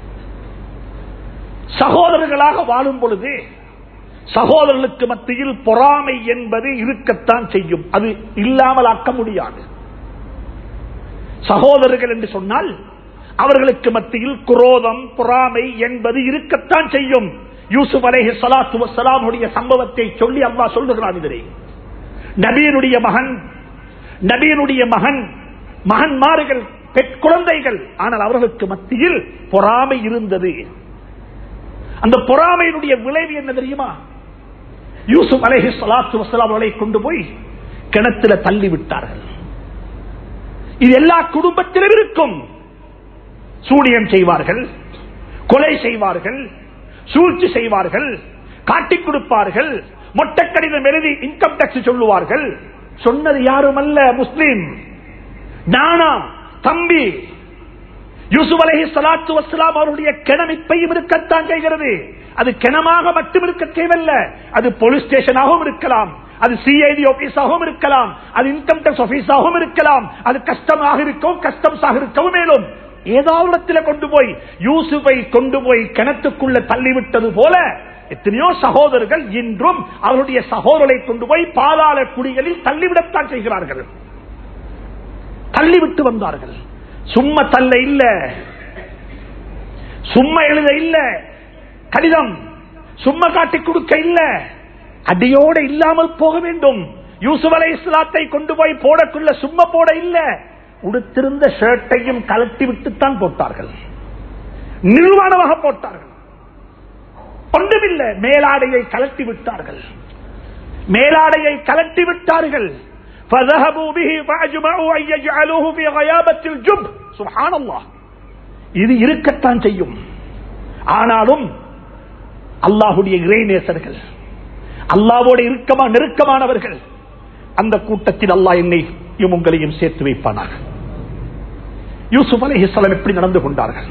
சகோதரர்களாக வாழும் பொழுது சகோதரர்களுக்கு மத்தியில் பொறாமை என்பது இருக்கத்தான் செய்யும் அது இல்லாமல் ஆக்க முடியாது சகோதரர்கள் என்று சொன்னால் அவர்களுக்கு மத்தியில் குரோதம் பொறாமை என்பது இருக்கத்தான் செய்யும் யூசுப் அலேஹி சலாத்து வசலாமுடைய சம்பவத்தை சொல்லி அம்மா சொல்லுகிறான் இதனை நபியனுடைய மகன் நபியனுடைய மகன் மகன்மார்கள் பெண் குழந்தைகள் ஆனால் அவர்களுக்கு மத்தியில் பொறாமை இருந்தது அந்த பொறாமையினுடைய விளைவு என்ன தெரியுமா யூசுப் அலேஹி சலாத்து வசலாம் அவர்களை கொண்டு போய் கிணத்துல தள்ளி விட்டார்கள் இது எல்லா குடும்பத்திலும் இருக்கும் சூனியம் செய்வார்கள் கொலை செய்வார்கள் சூழ்ச்சி செய்வார்கள் காட்டிக் கொடுப்பார்கள் மொட்டை கடிதம் எழுதி இன்கம் டாக்ஸ் சொல்லுவார்கள் சொன்னது யாரும் அல்ல முஸ்லீம் நானா தம்பி யூசுப் அலஹி சலாத்து வசலாம் அவருடைய கிணம் இப்பையும் இருக்கத்தான் செய்கிறது அது கிணமாக மட்டும் இருக்க தேவையில்ல அது போலீஸ் ஸ்டேஷனாகவும் இருக்கலாம் அது சிஐடி ஆபீஸாகவும் இருக்கலாம் அது இன்கம் டாக்ஸ் ஆபீஸாகவும் இருக்கலாம் அது கஷ்டமாக இருக்கவும் கஸ்டம்ஸாக இருக்கவும் மேலும் ஏதாவது இடத்துல கொண்டு போய் யூசுஃபை கொண்டு போய் கிணத்துக்குள்ள தள்ளிவிட்டது போல எத்தனையோ சகோதரர்கள் இன்றும் அவருடைய சகோதரரை கொண்டு போய் பாதாள குடிகளில் தள்ளிவிடத்தான் செய்கிறார்கள் தள்ளிவிட்டு வந்தார்கள் சும்மா தள்ள இல்ல சும்மா எழுத இல்ல கடிதம் சும்மா காட்டி கொடுக்க இல்ல அடியோடு இல்லாமல் போக வேண்டும் யூசுப் அலை இஸ்லாத்தை கொண்டு போய் போடக்குள்ள சும்மா போட இல்ல உடுத்திருந்த ஷர்ட்டையும் கலட்டி விட்டுத்தான் போட்டார்கள் நிர்வாணமாக போட்டார்கள் ஒன்றுமில்லை மேலாடையை கலட்டி விட்டார்கள் மேலாடையை கலட்டி விட்டார்கள் فذهبوا به فأجمعوا أن يجعلوه في غيابة الجب سبحان الله இது இருக்கத்தான் செய்யும் ஆனாலும் அல்லாஹுடைய இறைநேசர்கள் அல்லாவோட இருக்கமா நெருக்கமானவர்கள் அந்த கூட்டத்தில் அல்லாஹ் என்னையும் உங்களையும் சேர்த்து வைப்பானாக யூசுப் அலி இஸ்லாம் எப்படி நடந்து கொண்டார்கள்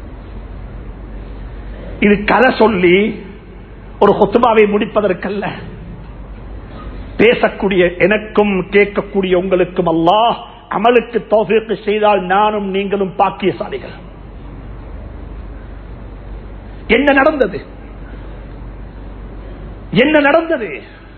இது கதை சொல்லி ஒரு கொத்துபாவை முடிப்பதற்கல்ல பேசக்கூடிய எனக்கும் கேட்கக்கூடிய உங்களுக்கும் அல்லாஹ் அமலுக்கு தோஃபிக்கு செய்தால் நானும் நீங்களும் பாக்கியசாலிகள் என்ன நடந்தது என்ன நடந்தது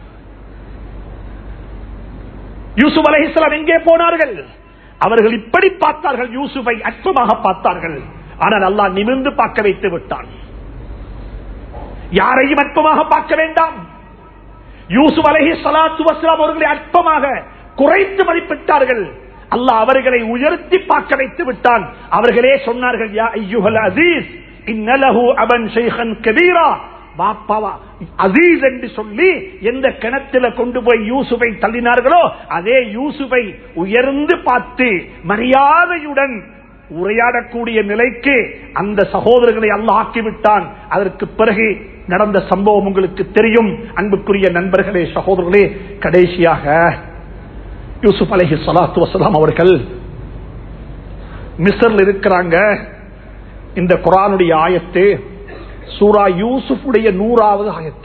யூசுப் அலை இஸ்லாம் எங்கே போனார்கள் அவர்கள் இப்படி பார்த்தார்கள் யூசுஃபை அற்பமாக பார்த்தார்கள் ஆனால் அல்லாஹ் நிமிர்ந்து பார்க்க வைத்து விட்டான் யாரையும் அற்பமாக பார்க்க வேண்டாம் யூசுப் அலஹி சலாத்து வஸ்லாம் அவர்களை அற்பமாக குறைத்து மதிப்பிட்டார்கள் அல்லாஹ் அவர்களை உயர்த்தி பார்க்க வைத்து விட்டான் அவர்களே சொன்னார்கள் யா ஐயுஹல் அசீஸ் இன்னலஹு அபன் ஷைஹன் கபீரா பாப்பாவா அசீஸ் என்று சொல்லி எந்த கிணத்துல கொண்டு போய் யூசுஃபை தள்ளினார்களோ அதே யூசுஃபை உயர்ந்து பார்த்து மரியாதையுடன் உரையாடக்கூடிய நிலைக்கு அந்த சகோதரர்களை அல்லாஹ் ஆக்கிவிட்டான் அதற்கு பிறகு நடந்த சம்பவம் உங்களுக்கு தெரியும் அன்புக்குரிய நண்பர்களே சகோதரர்களே கடைசியாக யூசுப் அலஹி சலாத்து வசலாம் அவர்கள் மிஸ்ரில் இருக்கிறாங்க இந்த குரானுடைய ஆயத்து சூரா யூசுஃபுடைய நூறாவது ஆயத்து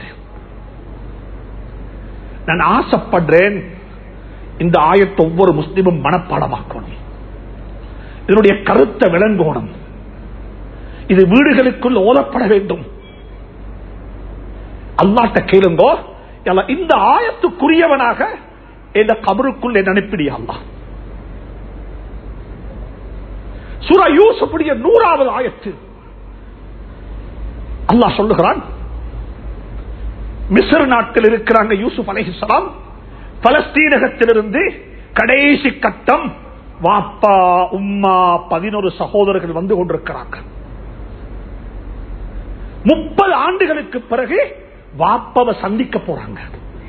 நான் ஆசைப்படுறேன் இந்த ஆயத்தை ஒவ்வொரு முஸ்லிமும் மனப்பாடமாக்கணும் இதனுடைய கருத்தை விளங்கோணும் இது வீடுகளுக்குள் ஓதப்பட வேண்டும் அல்லாட்ட கேளுங்கோ யல்லா, இந்த ஆயத்துக்குரியவனாக இந்த கபருக்குள் என்ன அனுப்பிடியா அல்லாஹ் சூரா யூசுஃபுடைய நூறாவது ஆயத்து அல்லாஹ் சொல்லுகிறான் மிஸ்ர் நாட்டில் இருக்கிறாங்க யூசுப் அலைஹிஸ்ஸலாம் பலஸ்தீனகத்திலிருந்து கடைசி கட்டம் வாப்பா உம்மா பதினொரு சகோதரர்கள் வந்து கொண்டிருக்கிறாங்க முப்பது ஆண்டுகளுக்கு பிறகு வாப்பாவை சந்திக்க போறாங்க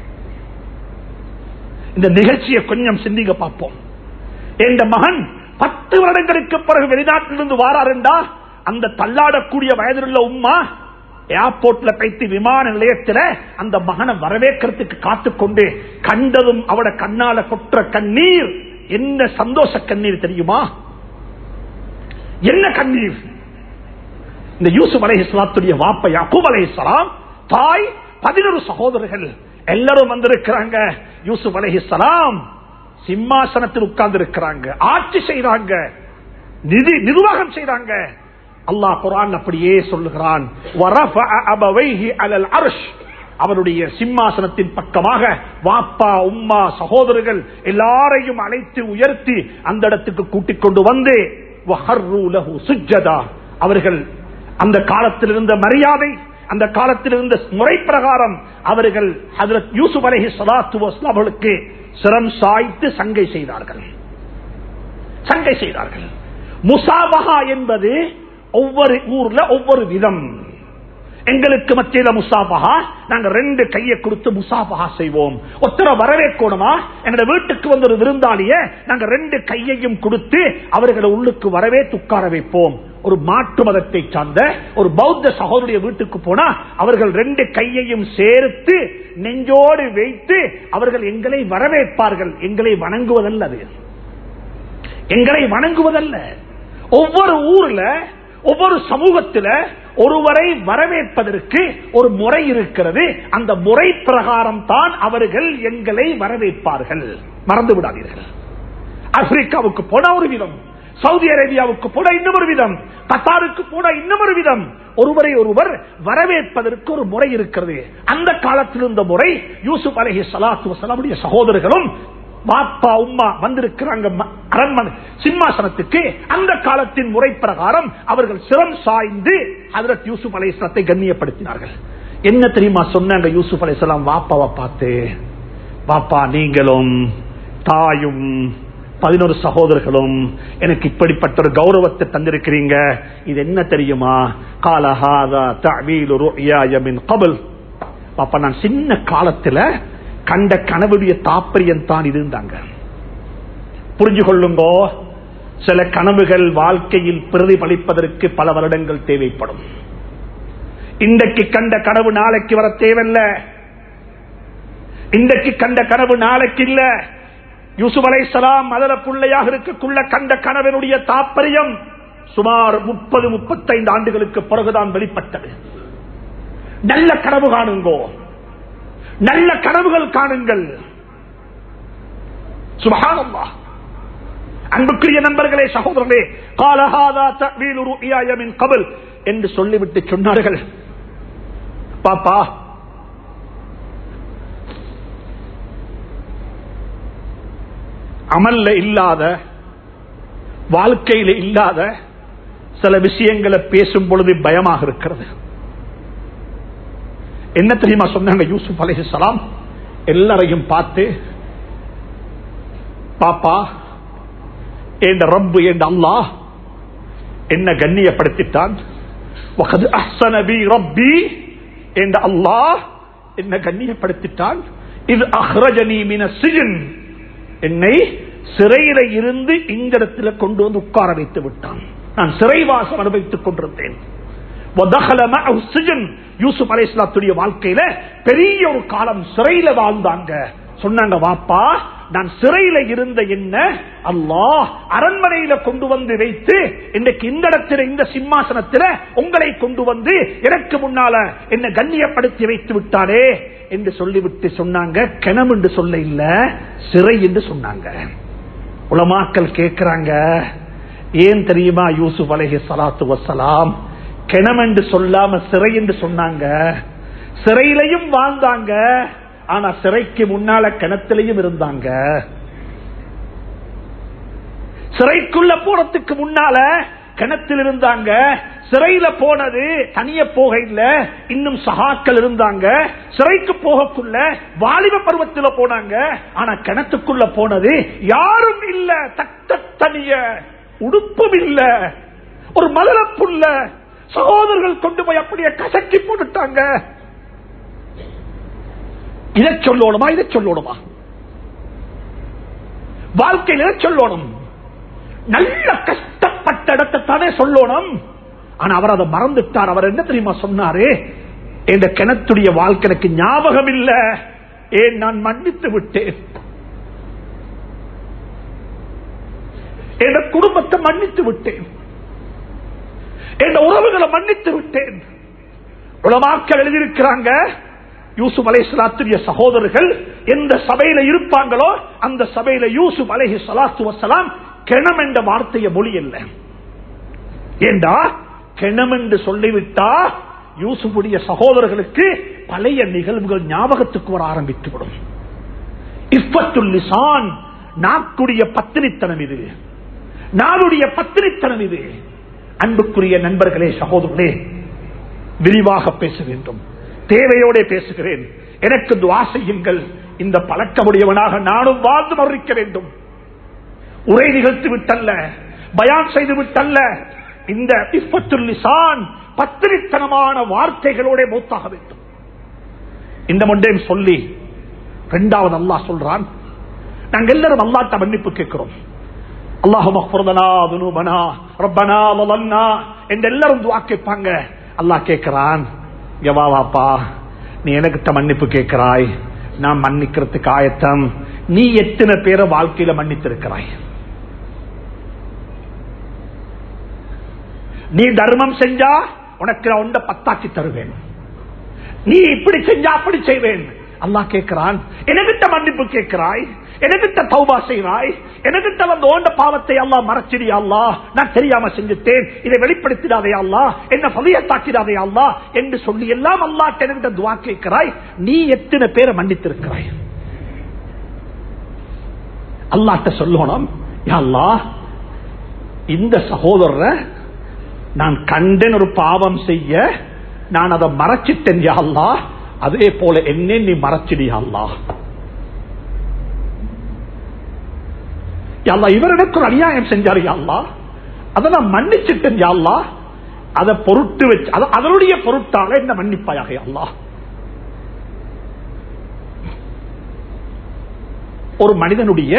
இந்த நிகழ்ச்சியை கொஞ்சம் சிந்திக்க பார்ப்போம் எந்த மகன் பத்து வருடங்களுக்கு பிறகு வெளிநாட்டிலிருந்து வாராருண்டா அந்த தள்ளாடக்கூடிய வயதிலுள்ள உம்மா ஏர்போர்ட்ல பைத்து விமான நிலையத்தில் அந்த மகனை வரவேற்கிறதுக்கு காத்துக்கொண்டு கண்டதும் அவட கண்ணால கொற்ற கண்ணீர் என்ன சந்தோஷ கண்ணீர் தெரியுமா என்ன கண்ணீர் இந்த யூசுப் அலை இஸ்லாத்துடைய வாப்ப யாக்கூப் அலை இஸ்லாம் தாய் பதினொரு சகோதரர்கள் எல்லாரும் வந்திருக்கிறாங்க யூசுப் அலை இஸ்லாம் சிம்மாசனத்தில் உட்கார்ந்து இருக்கிறாங்க ஆட்சி செய்றாங்க நிதி நிர்வாகம் செய்றாங்க அல்லாஹ் குரான் அப்படியே சொல்லுகிறான் وَرَفَعَ أَبَوَيْهِ عَلَى الْعَرْشِ அவருடைய சிம்மாசனத்தின் பக்கமாக வாப்பா உம்மா சகோதரர்கள் எல்லாரையும் அழைத்து உயர்த்தி அந்த இடத்துக்கு கூட்டிக் கொண்டு வந்து وَخَرُّوا لَهُ سُجَّدًا அவர்கள் அந்த காலத்தில் இருந்த மரியாதை அந்த காலத்தில் இருந்த முறை பிரகாரம் அவர்கள் ஹஜரத் யூசுப் அலஹி சலாத்து வஸ்லாம் அவர்களுக்கு சிரம் சாய்த்து சங்கை செய்தார்கள் சங்கை செய்தார்கள் முசாபஹா என்பது ஒவ்வொரு ஊர்ல ஒவ்வொரு விதம் எங்களுக்கு மத்தியில முசாபஹா நாங்க ரெண்டு கையை கொடுத்து முசாபஹா செய்வோம் ஒத்தர வரவேற்கணுமா எங்க வீட்டுக்கு வந்த ஒரு விருந்தாளிய நாங்க ரெண்டு கையையும் கொடுத்து அவர்களை உள்ளுக்கு வரவேற்று உட்கார வைப்போம் ஒரு மாற்று மதத்தை சார்ந்த ஒரு பௌத்த சகோதரிய வீட்டுக்கு போனா அவர்கள் ரெண்டு கையையும் சேர்த்து நெஞ்சோடு வைத்து அவர்கள் எங்களை வரவேற்பார்கள் எங்களை வணங்குவதல்ல அது எங்களை வணங்குவதல்ல ஒவ்வொரு ஊர்ல ஒவ்வொரு சமூகத்துல ஒருவரை வரவேற்பதற்கு ஒரு முறை இருக்கிறது அந்த முறை பிரகாரம் தான் அவர்கள் எங்களை வரவேற்பார்கள் மறந்து விடாதீர்கள் ஆப்பிரிக்காவுக்கு போன ஒரு விதம் சவுதி அரேபியாவுக்கு போன இன்னும் ஒரு விதம் கத்தாருக்கு போன இன்னும் ஒரு விதம் ஒருவரை ஒருவர் வரவேற்பதற்கு ஒரு முறை இருக்கிறது அந்த காலத்தில் இருந்த முறை யூசுப் அலஹி சலாத்து வசலாமுடைய சகோதரர்களும் பாப்பா உம்மா வந்திருக்கிறாங்க ம- அரண்மனை சிம்மாசனத்துக்கு அந்த காலத்தின் முறை பிரகாரம் அவர்கள் சிரம் சாய்ந்து ஹதரத் யூசுப் அலைஹிஸ்ஸலாத்தை கண்ணியப்படுத்தினார்கள் என்ன தெரியுமா சொன்னாங்க யூசுப் அலைஹிஸ்ஸலாம் வாப்பாவை பார்த்து பாப்பா நீங்களும் தாயும் பதினோரு சகோதரர்களும் எனக்கு இப்படிப்பட்ட ஒரு கௌரவத்தை தந்திருக்கிறீங்க இது என்ன தெரியுமா காலஹாதா தஅவீலு ருஅயாய மின் கபல் பாப்பா நான் சின்ன காலத்துல கண்ட கனவுடைய தாற்பயம் தான் இருந்தாங்க புரிஞ்சு கொள்ளுங்கோ சில கனவுகள் வாழ்க்கையில் பிரதிபலிப்பதற்கு பல வருடங்கள் தேவைப்படும் இன்றைக்கு கண்ட கனவு நாளைக்கு வர தேவையில்ல இன்றைக்கு கண்ட கனவு நாளைக்கு இல்ல யூசுப் அலைசலாம் அதர பிள்ளையாக இருக்கக்குள்ள கண்ட கனவனுடைய தாற்பயம் சுமார் முப்பது முப்பத்தைந்து ஆண்டுகளுக்கு பிறகுதான் வெளிப்பட்டது நல்ல கனவு காணுங்கோ நல்ல கனவுகள் காணுங்கள் சுபஹானல்லாஹ் அன்புக்குரிய நண்பர்களே சகோதரர்களே காலஹாதா தஅவீலு ருஅயாய மின் கபல் என்று சொல்லிவிட்டு சொன்னார்கள் பாப்பா அமல்ல இல்லாத வாழ்க்கையில இல்லாத சில விஷயங்களை பேசும் பொழுது பயமாக இருக்கிறது என்ன தெரியுமா சொன்னாங்க யூசுப் அலைஹிஸ்ஸலாம் எல்லாரையும் பார்த்து பாப்பா என் ரப்பு என் அல்லாஹ் என்ன கண்ணியப்படுத்திட்டான் وَقَدْ أَحْسَنَ بِي رَبِّي என்ற அல்லாஹ் என்ன கண்ணியப்படுத்திட்டான் இது அஹ்ரஜனி மின சிஜன் என்னை சிறையில இருந்து இந்த இடத்துல கொண்டு வந்து உட்கார வைத்து விட்டான் நான் சிறைவாசம் அனுபவித்துக் கொண்டிருந்தேன் وَدَخَلَ مَعَهُ السِّجْنُ யூசுப் அலைஹிஸ்ஸலாத்துடைய வாழ்க்கையில பெரிய ஒரு காலம் சிறையில வாழ்ந்தாங்க சொன்னாங்க வாப்பா நான் சிறையில இருந்த என்ன அல்லாஹ் அரண்மனையில கொண்டு வந்து வைத்து இன்னைக்கு இந்த இடத்துல இந்த சிம்மாசனத்தில் உங்களை கொண்டு வந்து எனக்கு முன்னால என்ன கண்ணியப்படுத்தி வைத்து விட்டாரே என்று சொல்லிவிட்டு சொன்னாங்க கிணம் என்று சொல்ல இல்ல சிறை என்று சொன்னாங்க உலமாக்கள் கேட்கிறாங்க ஏன் தெரியுமா யூசுப் அலஹி சலாத்து வசலாம் கிணம் என்று சொல்லாம சிறை என்று சொன்னாங்க சிறையிலையும் வாழ்ந்தாங்க ஆனா சிறைக்கு முன்னால கிணத்திலையும் இருந்தாங்க சிறைக்குள்ள போறதுக்கு முன்னால கிணத்தில் இருந்தாங்க சிறையில போனது தனிய போக இல்ல இன்னும் சகாக்கள் இருந்தாங்க சிறைக்கு போகக்குள்ள வாலிப பருவத்தில் போனாங்க ஆனா கிணத்துக்குள்ள போனது யாரும் இல்ல தட்ட தனிய உடுப்பும் இல்ல ஒரு மலரப்புள்ள சகோதரர்கள் கொண்டு போய் அப்படியே கசக்கி போட்டுட்டாங்க இதை சொல்லணுமா இதை சொல்லணுமா வாழ்க்கையில் இதை சொல்லணும் நல்ல கஷ்டப்பட்ட இடத்தை தானே சொல்லணும் ஆனா அவர் அதை மறந்துட்டார் அவர் என்ன தெரியுமா சொன்னாரு இந்த கிணத்துடைய வாழ்க்கை எனக்கு ஞாபகம் இல்ல ஏன் நான் மன்னித்து விட்டேன் என் குடும்பத்தை மன்னித்து விட்டேன் என் உறவுகளை மன்னித்து விட்டேன் உலமாக்கள் எழுதியிருக்கிறாங்க யூசுப் அலை சலாத்துடைய சகோதரர்கள் எந்த சபையில இருப்பாங்களோ அந்த சபையில யூசுப் அலைஹி சலாத்து வசலாம் கிணம் என்ற வார்த்தையை மொழி இல்லை ஏண்டா கிணம் என்று சொல்லிவிட்டா யூசுஃபுடைய சகோதரர்களுக்கு பழைய நிகழ்வுகள் ஞாபகத்துக்கு வர ஆரம்பித்துவிடும் இஃபத்துல் லிசான் நாக்குடைய பத்தினித்தனம் இது நாளுடைய பத்தினித்தனம் இது அன்புக்குரிய நண்பர்களே சகோதரர்களே விரிவாக பேச வேண்டும் தேவையோட பேசுகிறேன் எனக்கு துவா செய்யுங்கள் இந்த பழக்கமுடையவனாக நானும் வாழ்ந்து மறுக்க வேண்டும் உரை நிகழ்த்து விட்டல்ல பயான் செய்து விட்டல்ல இந்த இஃபத்துல் லிசான் பத்திரித்தனமான வார்த்தைகளோட மூத்தாக வேண்டும் இந்த மொண்டையும் சொல்லி இரண்டாவது அல்லாஹ் சொல்றான் நாங்கள் எல்லாரும் அல்லாட்ட மன்னிப்பு கேட்கிறோம் அல்லாஹு மஹ்ஃபுர்தனா துனூபனா ரப்பனா லலன்னா என்று எல்லாரும் துவா கேட்பாங்க அல்லாஹ் கேட்கிறான் இங்க வா வாப்பா நீ எனக்கிட்ட மன்னிப்பு கேட்கிறாய் நான் மன்னிக்கிறதுக்கு ஆயத்தம் நீ எத்தனை பேரை வாழ்க்கையில மன்னித்திருக்கிறாய் நீ தர்மம் செஞ்சா உனக்கு நான் உண்ட பத்தாக்கி தருவேன் நீ இப்படி செஞ்சா அப்படி செய்வேன் அல்லாஹ் கேட்கிறான் எனக்கிட்ட மன்னிப்பு கேட்கிறாய் எனக்கிட்ட தௌபா செய்வாய் எனக்கிட்ட வந்து ஓண்ட பாவத்தை அல்லாஹ் மறைச்சிடியா அல்லாஹ் நான் தெரியாம செஞ்சுட்டேன் இதை வெளிப்படுத்திடாதே அல்லாஹ் என்ன பவியத்தாக்கிடாதே அல்லாஹ் என்று சொல்லி எல்லாம் அல்லாஹ் எனக்கிட்ட துவா கேட்கிறாய் நீ எத்தனை பேரை மன்னித்திருக்கிறாய் அல்லாட்ட சொல்லணும் யா அல்லாஹ் இந்த சகோதரரை நான் கண்டேன் ஒரு பாவம் செய்ய நான் அதை மறைச்சிட்டேன் யா அல்லாஹ் அதே போல என்ன நீ மறைச்சிடியா அல்லாஹ் யாழ்லா இவர் எனக்கு ஒரு அநியாயம் செஞ்சாரு யாழ்லா அதை நான் மன்னிச்சிட்டேன் யாழ்லா அதை பொருட்டு வச்சு அத- அதனுடைய பொருட்டால என்ன மன்னிப்பாயாக யாழ்லா ஒரு மனிதனுடைய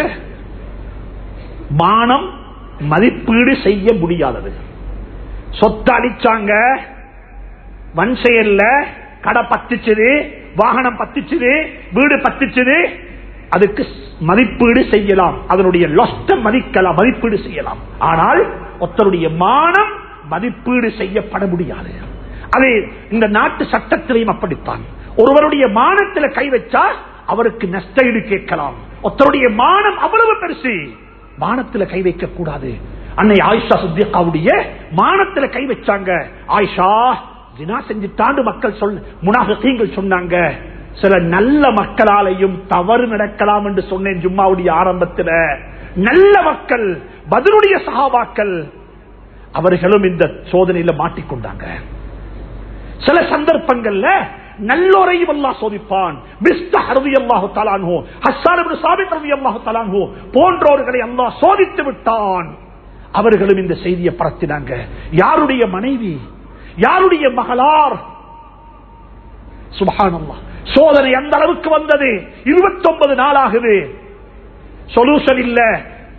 மானம் மதிப்பீடு செய்ய முடியாதது சொத்து அடிச்சாங்க வன் செயல்ல கடை பத்திச்சுது வாகனம் பத்திச்சுது வீடு பத்திச்சுது அதுக்கு மதிப்பீடு செய்யலாம் அதனுடைய லொஸ்ட மதிக்கலாம் மதிப்பீடு செய்யலாம் ஆனால் ஒருத்தருடைய மானம் மதிப்பீடு செய்யப்பட முடியாது அது இந்த நாட்டு சட்டத்திலையும் அப்படித்தான் ஒருவருடைய மானத்தில் கை வச்சா அவருக்கு நஷ்டஈடு கேட்கலாம் ஒருத்தருடைய மானம் அவ்வளவு பெருசு மானத்துல கை வைக்க கூடாது அன்னை ஆயிஷா சித்திகாவுடைய மானத்துல கை வச்சாங்க ஆயிஷா ஜினா செஞ்சுட்டாண்டு மக்கள் சொல் முனாஃபிகீன்கள் சொன்னாங்க சில நல்ல மக்களாலையும் தவறு நடக்கலாம் என்று சொன்னேன் ஜும்மாவுடைய ஆரம்பத்தில் நல்ல மக்கள் பதிலுடைய சகாபாக்கள் அவர்களும் இந்த சோதனையில மாட்டிக்கொண்டாங்க சில சந்தர்ப்பங்கள்ல நல்லோரையும் அல்லாஹ் சோதிப்பான் மிஸ்டர் ஹர்வி அல்லாஹு தலான்ஹோ ஹஸ்ஸான் இப்னு சாபித் ரவி அல்லாஹு தலான்ஹோ போன்றவர்களை அல்லாஹ் சோதித்து விட்டான் அவர்களும் இந்த செய்தியை பரத்தினாங்க யாருடைய மனைவி யாருடைய மகளார் சுபஹானல்லாஹ் சோதனை அந்த அளவுக்கு வந்தது 29 நாளாகுது சொல்யூஷன் இல்ல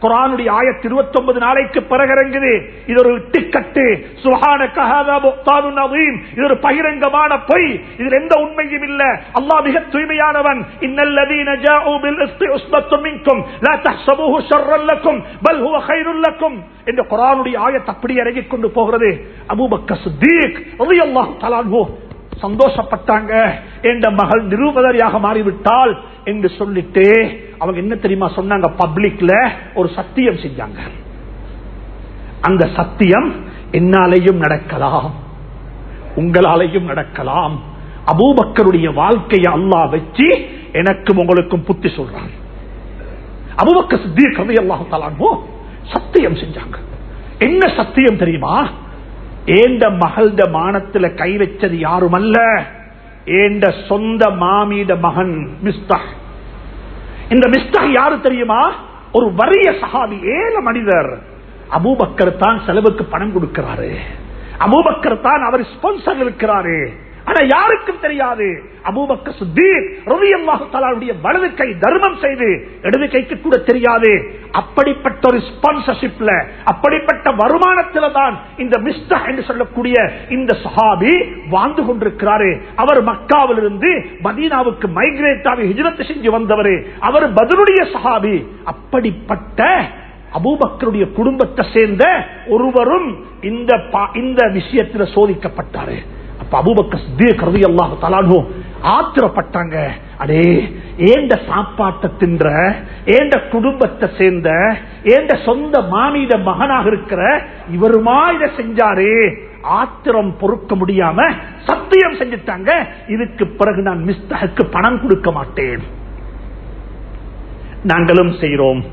குரானுடைய ஆயத்து இருபத்தி ஒன்பது நாளைக்கு பிறகு இறங்குது இது ஒரு இட்டுக்கட்டு சுஹான இது ஒரு பகிரங்கமான பொய் இதில் எந்த உண்மையும் இல்ல அல்லாஹ் மிக தூய்மையானவன் இன்னல்லதீன ஜாஉ பில் இஸ்தி உஸ்பத்தும் மின்கும் லா தஹ்சபூஹு ஷர்ரன் லக்கும் பல் ஹுவ கைருல் லக்கும் இந்த குரானுடைய ஆயத் அப்படி இறங்கிக் கொண்டு போகிறது அபூபக்கர் சித்தீக் ரலியல்லாஹு தஆலா அன்ஹு சந்தோஷப்பட்டாங்க என்ற மகள் நிரூபதரியாக மாறிவிட்டால் என்று சொல்லிட்டு அவங்க என்ன தெரியுமா சொன்னாங்க பப்ளிக்ல ஒரு சத்தியம் செஞ்சாங்க அந்த சத்தியம் என்னாலையும் நடக்கலாம் உங்களாலையும் நடக்கலாம் அபூபக்கருடைய வாழ்க்கையை அல்லாஹ் வச்சு எனக்கும் உங்களுக்கும் புத்தி சொல்றான் அபூபக்கர் சித்திய கதை அல்லாஹ் தலான்போ சத்தியம் செஞ்சாங்க என்ன சத்தியம் தெரியுமா ஏண்ட மகள்ட மானத்துல கை வச்சது யாரும் அல்ல ஏண்ட சொந்த மாமீட மகன் மிஸ்தா இந்த மிஸ்தா யாரு தெரியுமா ஒரு வறிய சகாபி ஏழ மனிதர் அபூபக்கர் தான் செலவுக்கு பணம் கொடுக்கிறாரு அபூபக்கர் தான் அவர் ஸ்பான்சர் இருக்கிறாரு ஆனா யாருக்கும் தெரியாது அபூபக்கர் சுத்தீர் ரவியல்லாஹு தலாவுடைய வலது கை தர்மம் செய்து இடது கைக்கு கூட தெரியாது அப்படிப்பட்ட ஒரு ஸ்பான்சர்ஷிப்ல அப்படிப்பட்ட வருமானத்தில தான் இந்த மிஸ்டா என்று சொல்லக்கூடிய இந்த சஹாபி வாழ்ந்து கொண்டிருக்கிறாரு அவர் மக்காவில் இருந்து மதீனாவுக்கு மைக்ரேட் ஆகி ஹிஜரத்து செஞ்சு வந்தவர் அவர் பதிலுடைய சஹாபி அப்படிப்பட்ட அபூபக்கருடைய குடும்பத்தை சேர்ந்த ஒருவரும் இந்த பா- இந்த விஷயத்துல சோதிக்கப்பட்டாரு அப்ப அபூபக்க சித்திக் ரலியல்லாஹு தஆலாஹு ஆத்திரப்பட்டாங்க அடே ஏண்ட சாப்பாட்டை தின்ற ஏண்ட குடும்பத்தை சேர்ந்த ஏண்ட சொந்த மானிட மகனாக இருக்கிற இவருமா இதை செஞ்சாரு ஆத்திரம் பொறுக்க முடியாம சத்தியம் செஞ்சுட்டாங்க இதுக்கு பிறகு நான் மிஸ்தகுக்கு பணம் கொடுக்க மாட்டேன் நாங்களும் செய்கிறோம்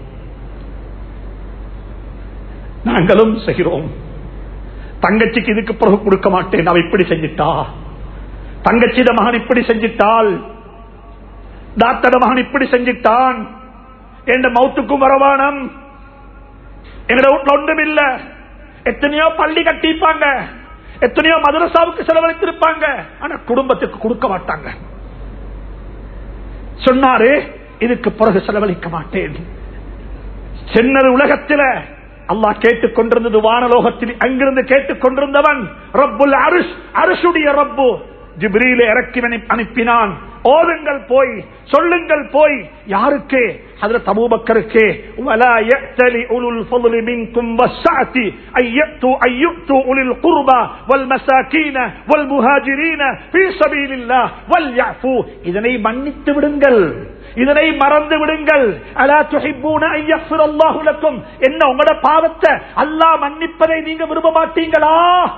நாங்களும் செய்கிறோம் தங்கச்சிக்கு இதுக்கு பிறகு கொடுக்க மாட்டேன் அவ இப்படி செஞ்சிட்டா தங்கச்சிட மகன் இப்படி செஞ்சிட்டாள் டாக்டர் மகன் இப்படி செஞ்சிட்டான் என்ற மௌத்துக்கும் வரவானம் எங்கட வீட்டுல ஒன்றும் இல்ல எத்தனையோ பள்ளி கட்டிப்பாங்க எத்தனையோ மதரசாவுக்கு செலவழித்திருப்பாங்க ஆனா குடும்பத்துக்கு கொடுக்க மாட்டாங்க சொன்னாரு இதுக்கு பிறகு செலவழிக்க மாட்டேன் சென்னர் உலகத்தில அல்லாஹ் கேட்டுக் கொண்டிருந்தது வானலோகத்தில் அங்கிருந்து கேட்டுக் கொண்டிருந்தவன் ரப்புல் அருஷ் அருஷுடைய ரப்பு ஜிப்ரீல இறக்கி அனு- அனுப்பினான் ஓதுங்கள் போய் சொல்லுங்கள் போய் யாருக்கு அதுல தபூபக்கருக்கு ولا يأتل أولو الفضل منكم والسعة أن يأتوا, أن يؤتوا أولي القربى والمساكين والمهاجرين في سبيل الله وليعفوا இதனை மன்னித்து விடுங்கள் இதனை மறந்து விடுங்கள் அலா துஹிப்பூன அன் யக்ஃபிரல்லாஹு லக்கும் என்ன உங்களோட பாவத்தை அல்லாஹ் மன்னிப்பதை நீங்க விரும்ப மாட்டீங்களா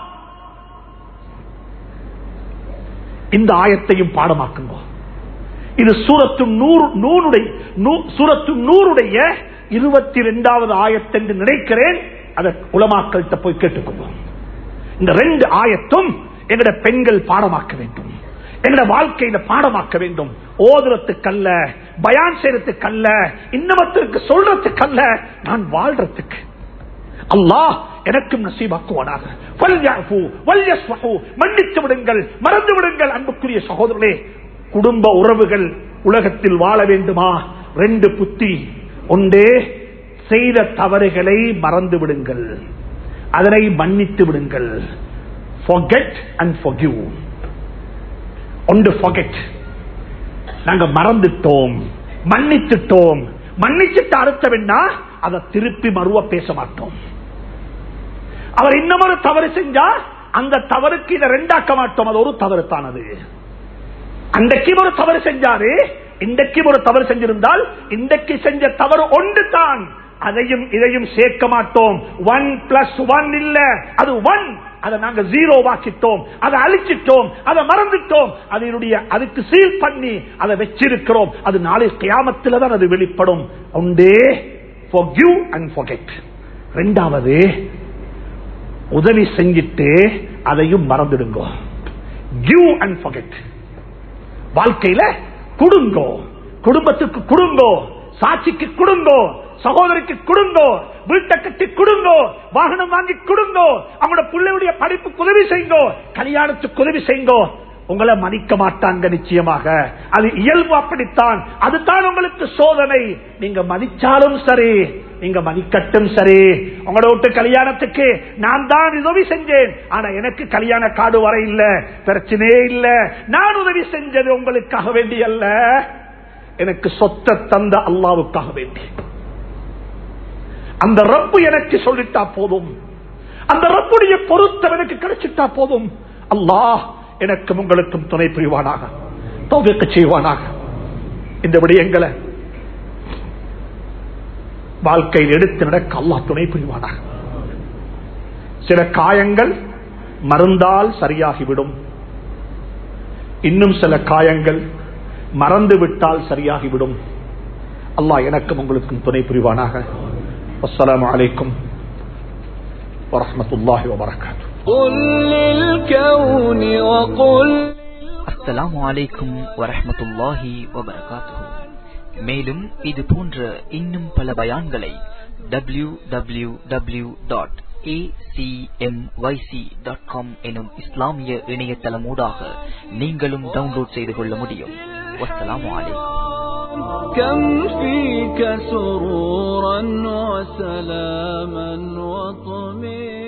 இந்த ஆயத்தையும் பாடமாக்குங்க இது சூரத்து நூறு நூறுடைய நூ- சூரத்து நூறுடைய இருபத்தி ரெண்டாவது ஆயத்தென்று நினைக்கிறேன் அதை உலமாக்கள்கிட்ட போய் கேட்டுக்கொள்வோம் இந்த ரெண்டு ஆயத்தும் எங்கட பெண்கள் பாடமாக்க வேண்டும் எங்கட வாழ்க்கையில பாடமாக்க வேண்டும் ஓதுறதுக்கல்ல பயான் செய்யறதுக்கல்ல இன்னமத்திற்கு சொல்றதுக்கல்ல நான் வாழ்றதுக்கு அல்லாஹ் எனக்கும் நசீபாக்குவானாக வல்யஃபு, வல்யஸ்ஃபஹு, மன்னித்து விடுங்கள் மறந்து விடுங்கள் அன்புக்குரிய சகோதரர்களே குடும்ப உறவுகள் உலகத்தில் வாழ வேண்டுமா ரெண்டு புத்தி ஒன்றே செய்த தவறுகளை மறந்து விடுங்கள் அதனை மன்னித்து விடுங்கள் forget and forgive ஒன்று forget நாங்க மறந்துட்டோம் மன்னித்துட்டோம் மன்னிச்சுட்டு அர்த்தம் என்ன அதை திருப்பி மறுவ பேச மாட்டோம் அவர் இன்னமொரு தவறு செஞ்சா அந்த தவறுக்கு இதை ரெண்டாக்க மாட்டோம் அது ஒரு தவறு தானது அன்றைக்கும் ஒரு தவறு செஞ்சாரு இன்றைக்கும் ஒரு தவறு செஞ்சிருந்தால் இன்றைக்கு செஞ்ச தவறு ஒன்று தான் அதையும் இதையும் சேர்க்க மாட்டோம் ஒன் பிளஸ் ஒன் இல்ல அது ஒன் அதை நாங்க ஜீரோ வாக்கிட்டோம் அதை அழிச்சிட்டோம் அதை மறந்துட்டோம் அதனுடைய அதுக்கு சீல் பண்ணி அதை வச்சிருக்கிறோம் அது நாளை கியாமத்தில் தான் அது வெளிப்படும் ஒன்றே forgive and forget ரெண்டாவது உதவி செஞ்சிட்டு அதையும் மறந்துடுங்க கிவ் அண்ட் forget வாழ்க்கையில குடுங்கோ குடும்பத்துக்கு குடுங்கோ சாட்சிக்கு குடுங்கோ சகோதரிக்கு குடுங்கோ வீட்டை கட்டி குடுங்கோ வாகனம் வாங்கி குடுங்கோ அவங்களோட பிள்ளையுடைய படிப்புக்கு உதவி செய்யுங்கோ கல்யாணத்துக்கு உதவி செய்யுங்கோ உங்களை மதிக்க மாட்டாங்க நிச்சயமாக அது இயல்பு அப்படித்தான் அதுதான் உங்களுக்கு சோதனை நீங்க மதிச்சாலும் சரி நீங்க மதிக்கட்டும் சரி உங்களோட விட்டு கல்யாணத்துக்கு நான் தான் உதவி செஞ்சேன் ஆனா எனக்கு கல்யாண கார்டு வர இல்ல பிரச்சனையே இல்ல நான் உதவி செஞ்சது உங்களுக்காக வேண்டி அல்ல எனக்கு சொத்தை தந்த அல்லாவுக்காக வேண்டி அந்த ரப்பு எனக்கு சொல்லிட்டா போதும் அந்த ரப்புடைய பொருத்தம் எனக்கு கிடைச்சிட்டா போதும் அல்லாஹ் எனக்கும் உங்களுக்கும் துணை புரிவானாக தௌவிக்க செய்வானாக இந்த விடயங்களை வாழ்க்கையில் எடுத்து நடக்க அல்லாஹ் துணை புரிவானாக சில காயங்கள் மருந்தால் சரியாகிவிடும் இன்னும் சில காயங்கள் மறந்து விட்டால் சரியாகிவிடும் அல்லாஹ் எனக்கும் உங்களுக்கும் துணை புரிவானாக அஸ்ஸலாமு அலைக்கும் வரஹ்மத்துல்லாஹி வபரகாத்துஹு قل للكون وقل அஸ்ஸலாமு அலைக்கும் வரஹ்மத்துல்லாஹி வபரகாத்துஹு மேலும் இது போன்ற இன்னும் பல பயான்களை டபிள்யூ டபிள்யூ டபிள்யூ டாட் எனும் இஸ்லாமிய இணையதளமூடாக நீங்களும் டவுன்லோட் செய்து கொள்ள முடியும் வஸ்ஸலாமு அலைக்கும் كم فيك سرورا وسلاما وطمئنا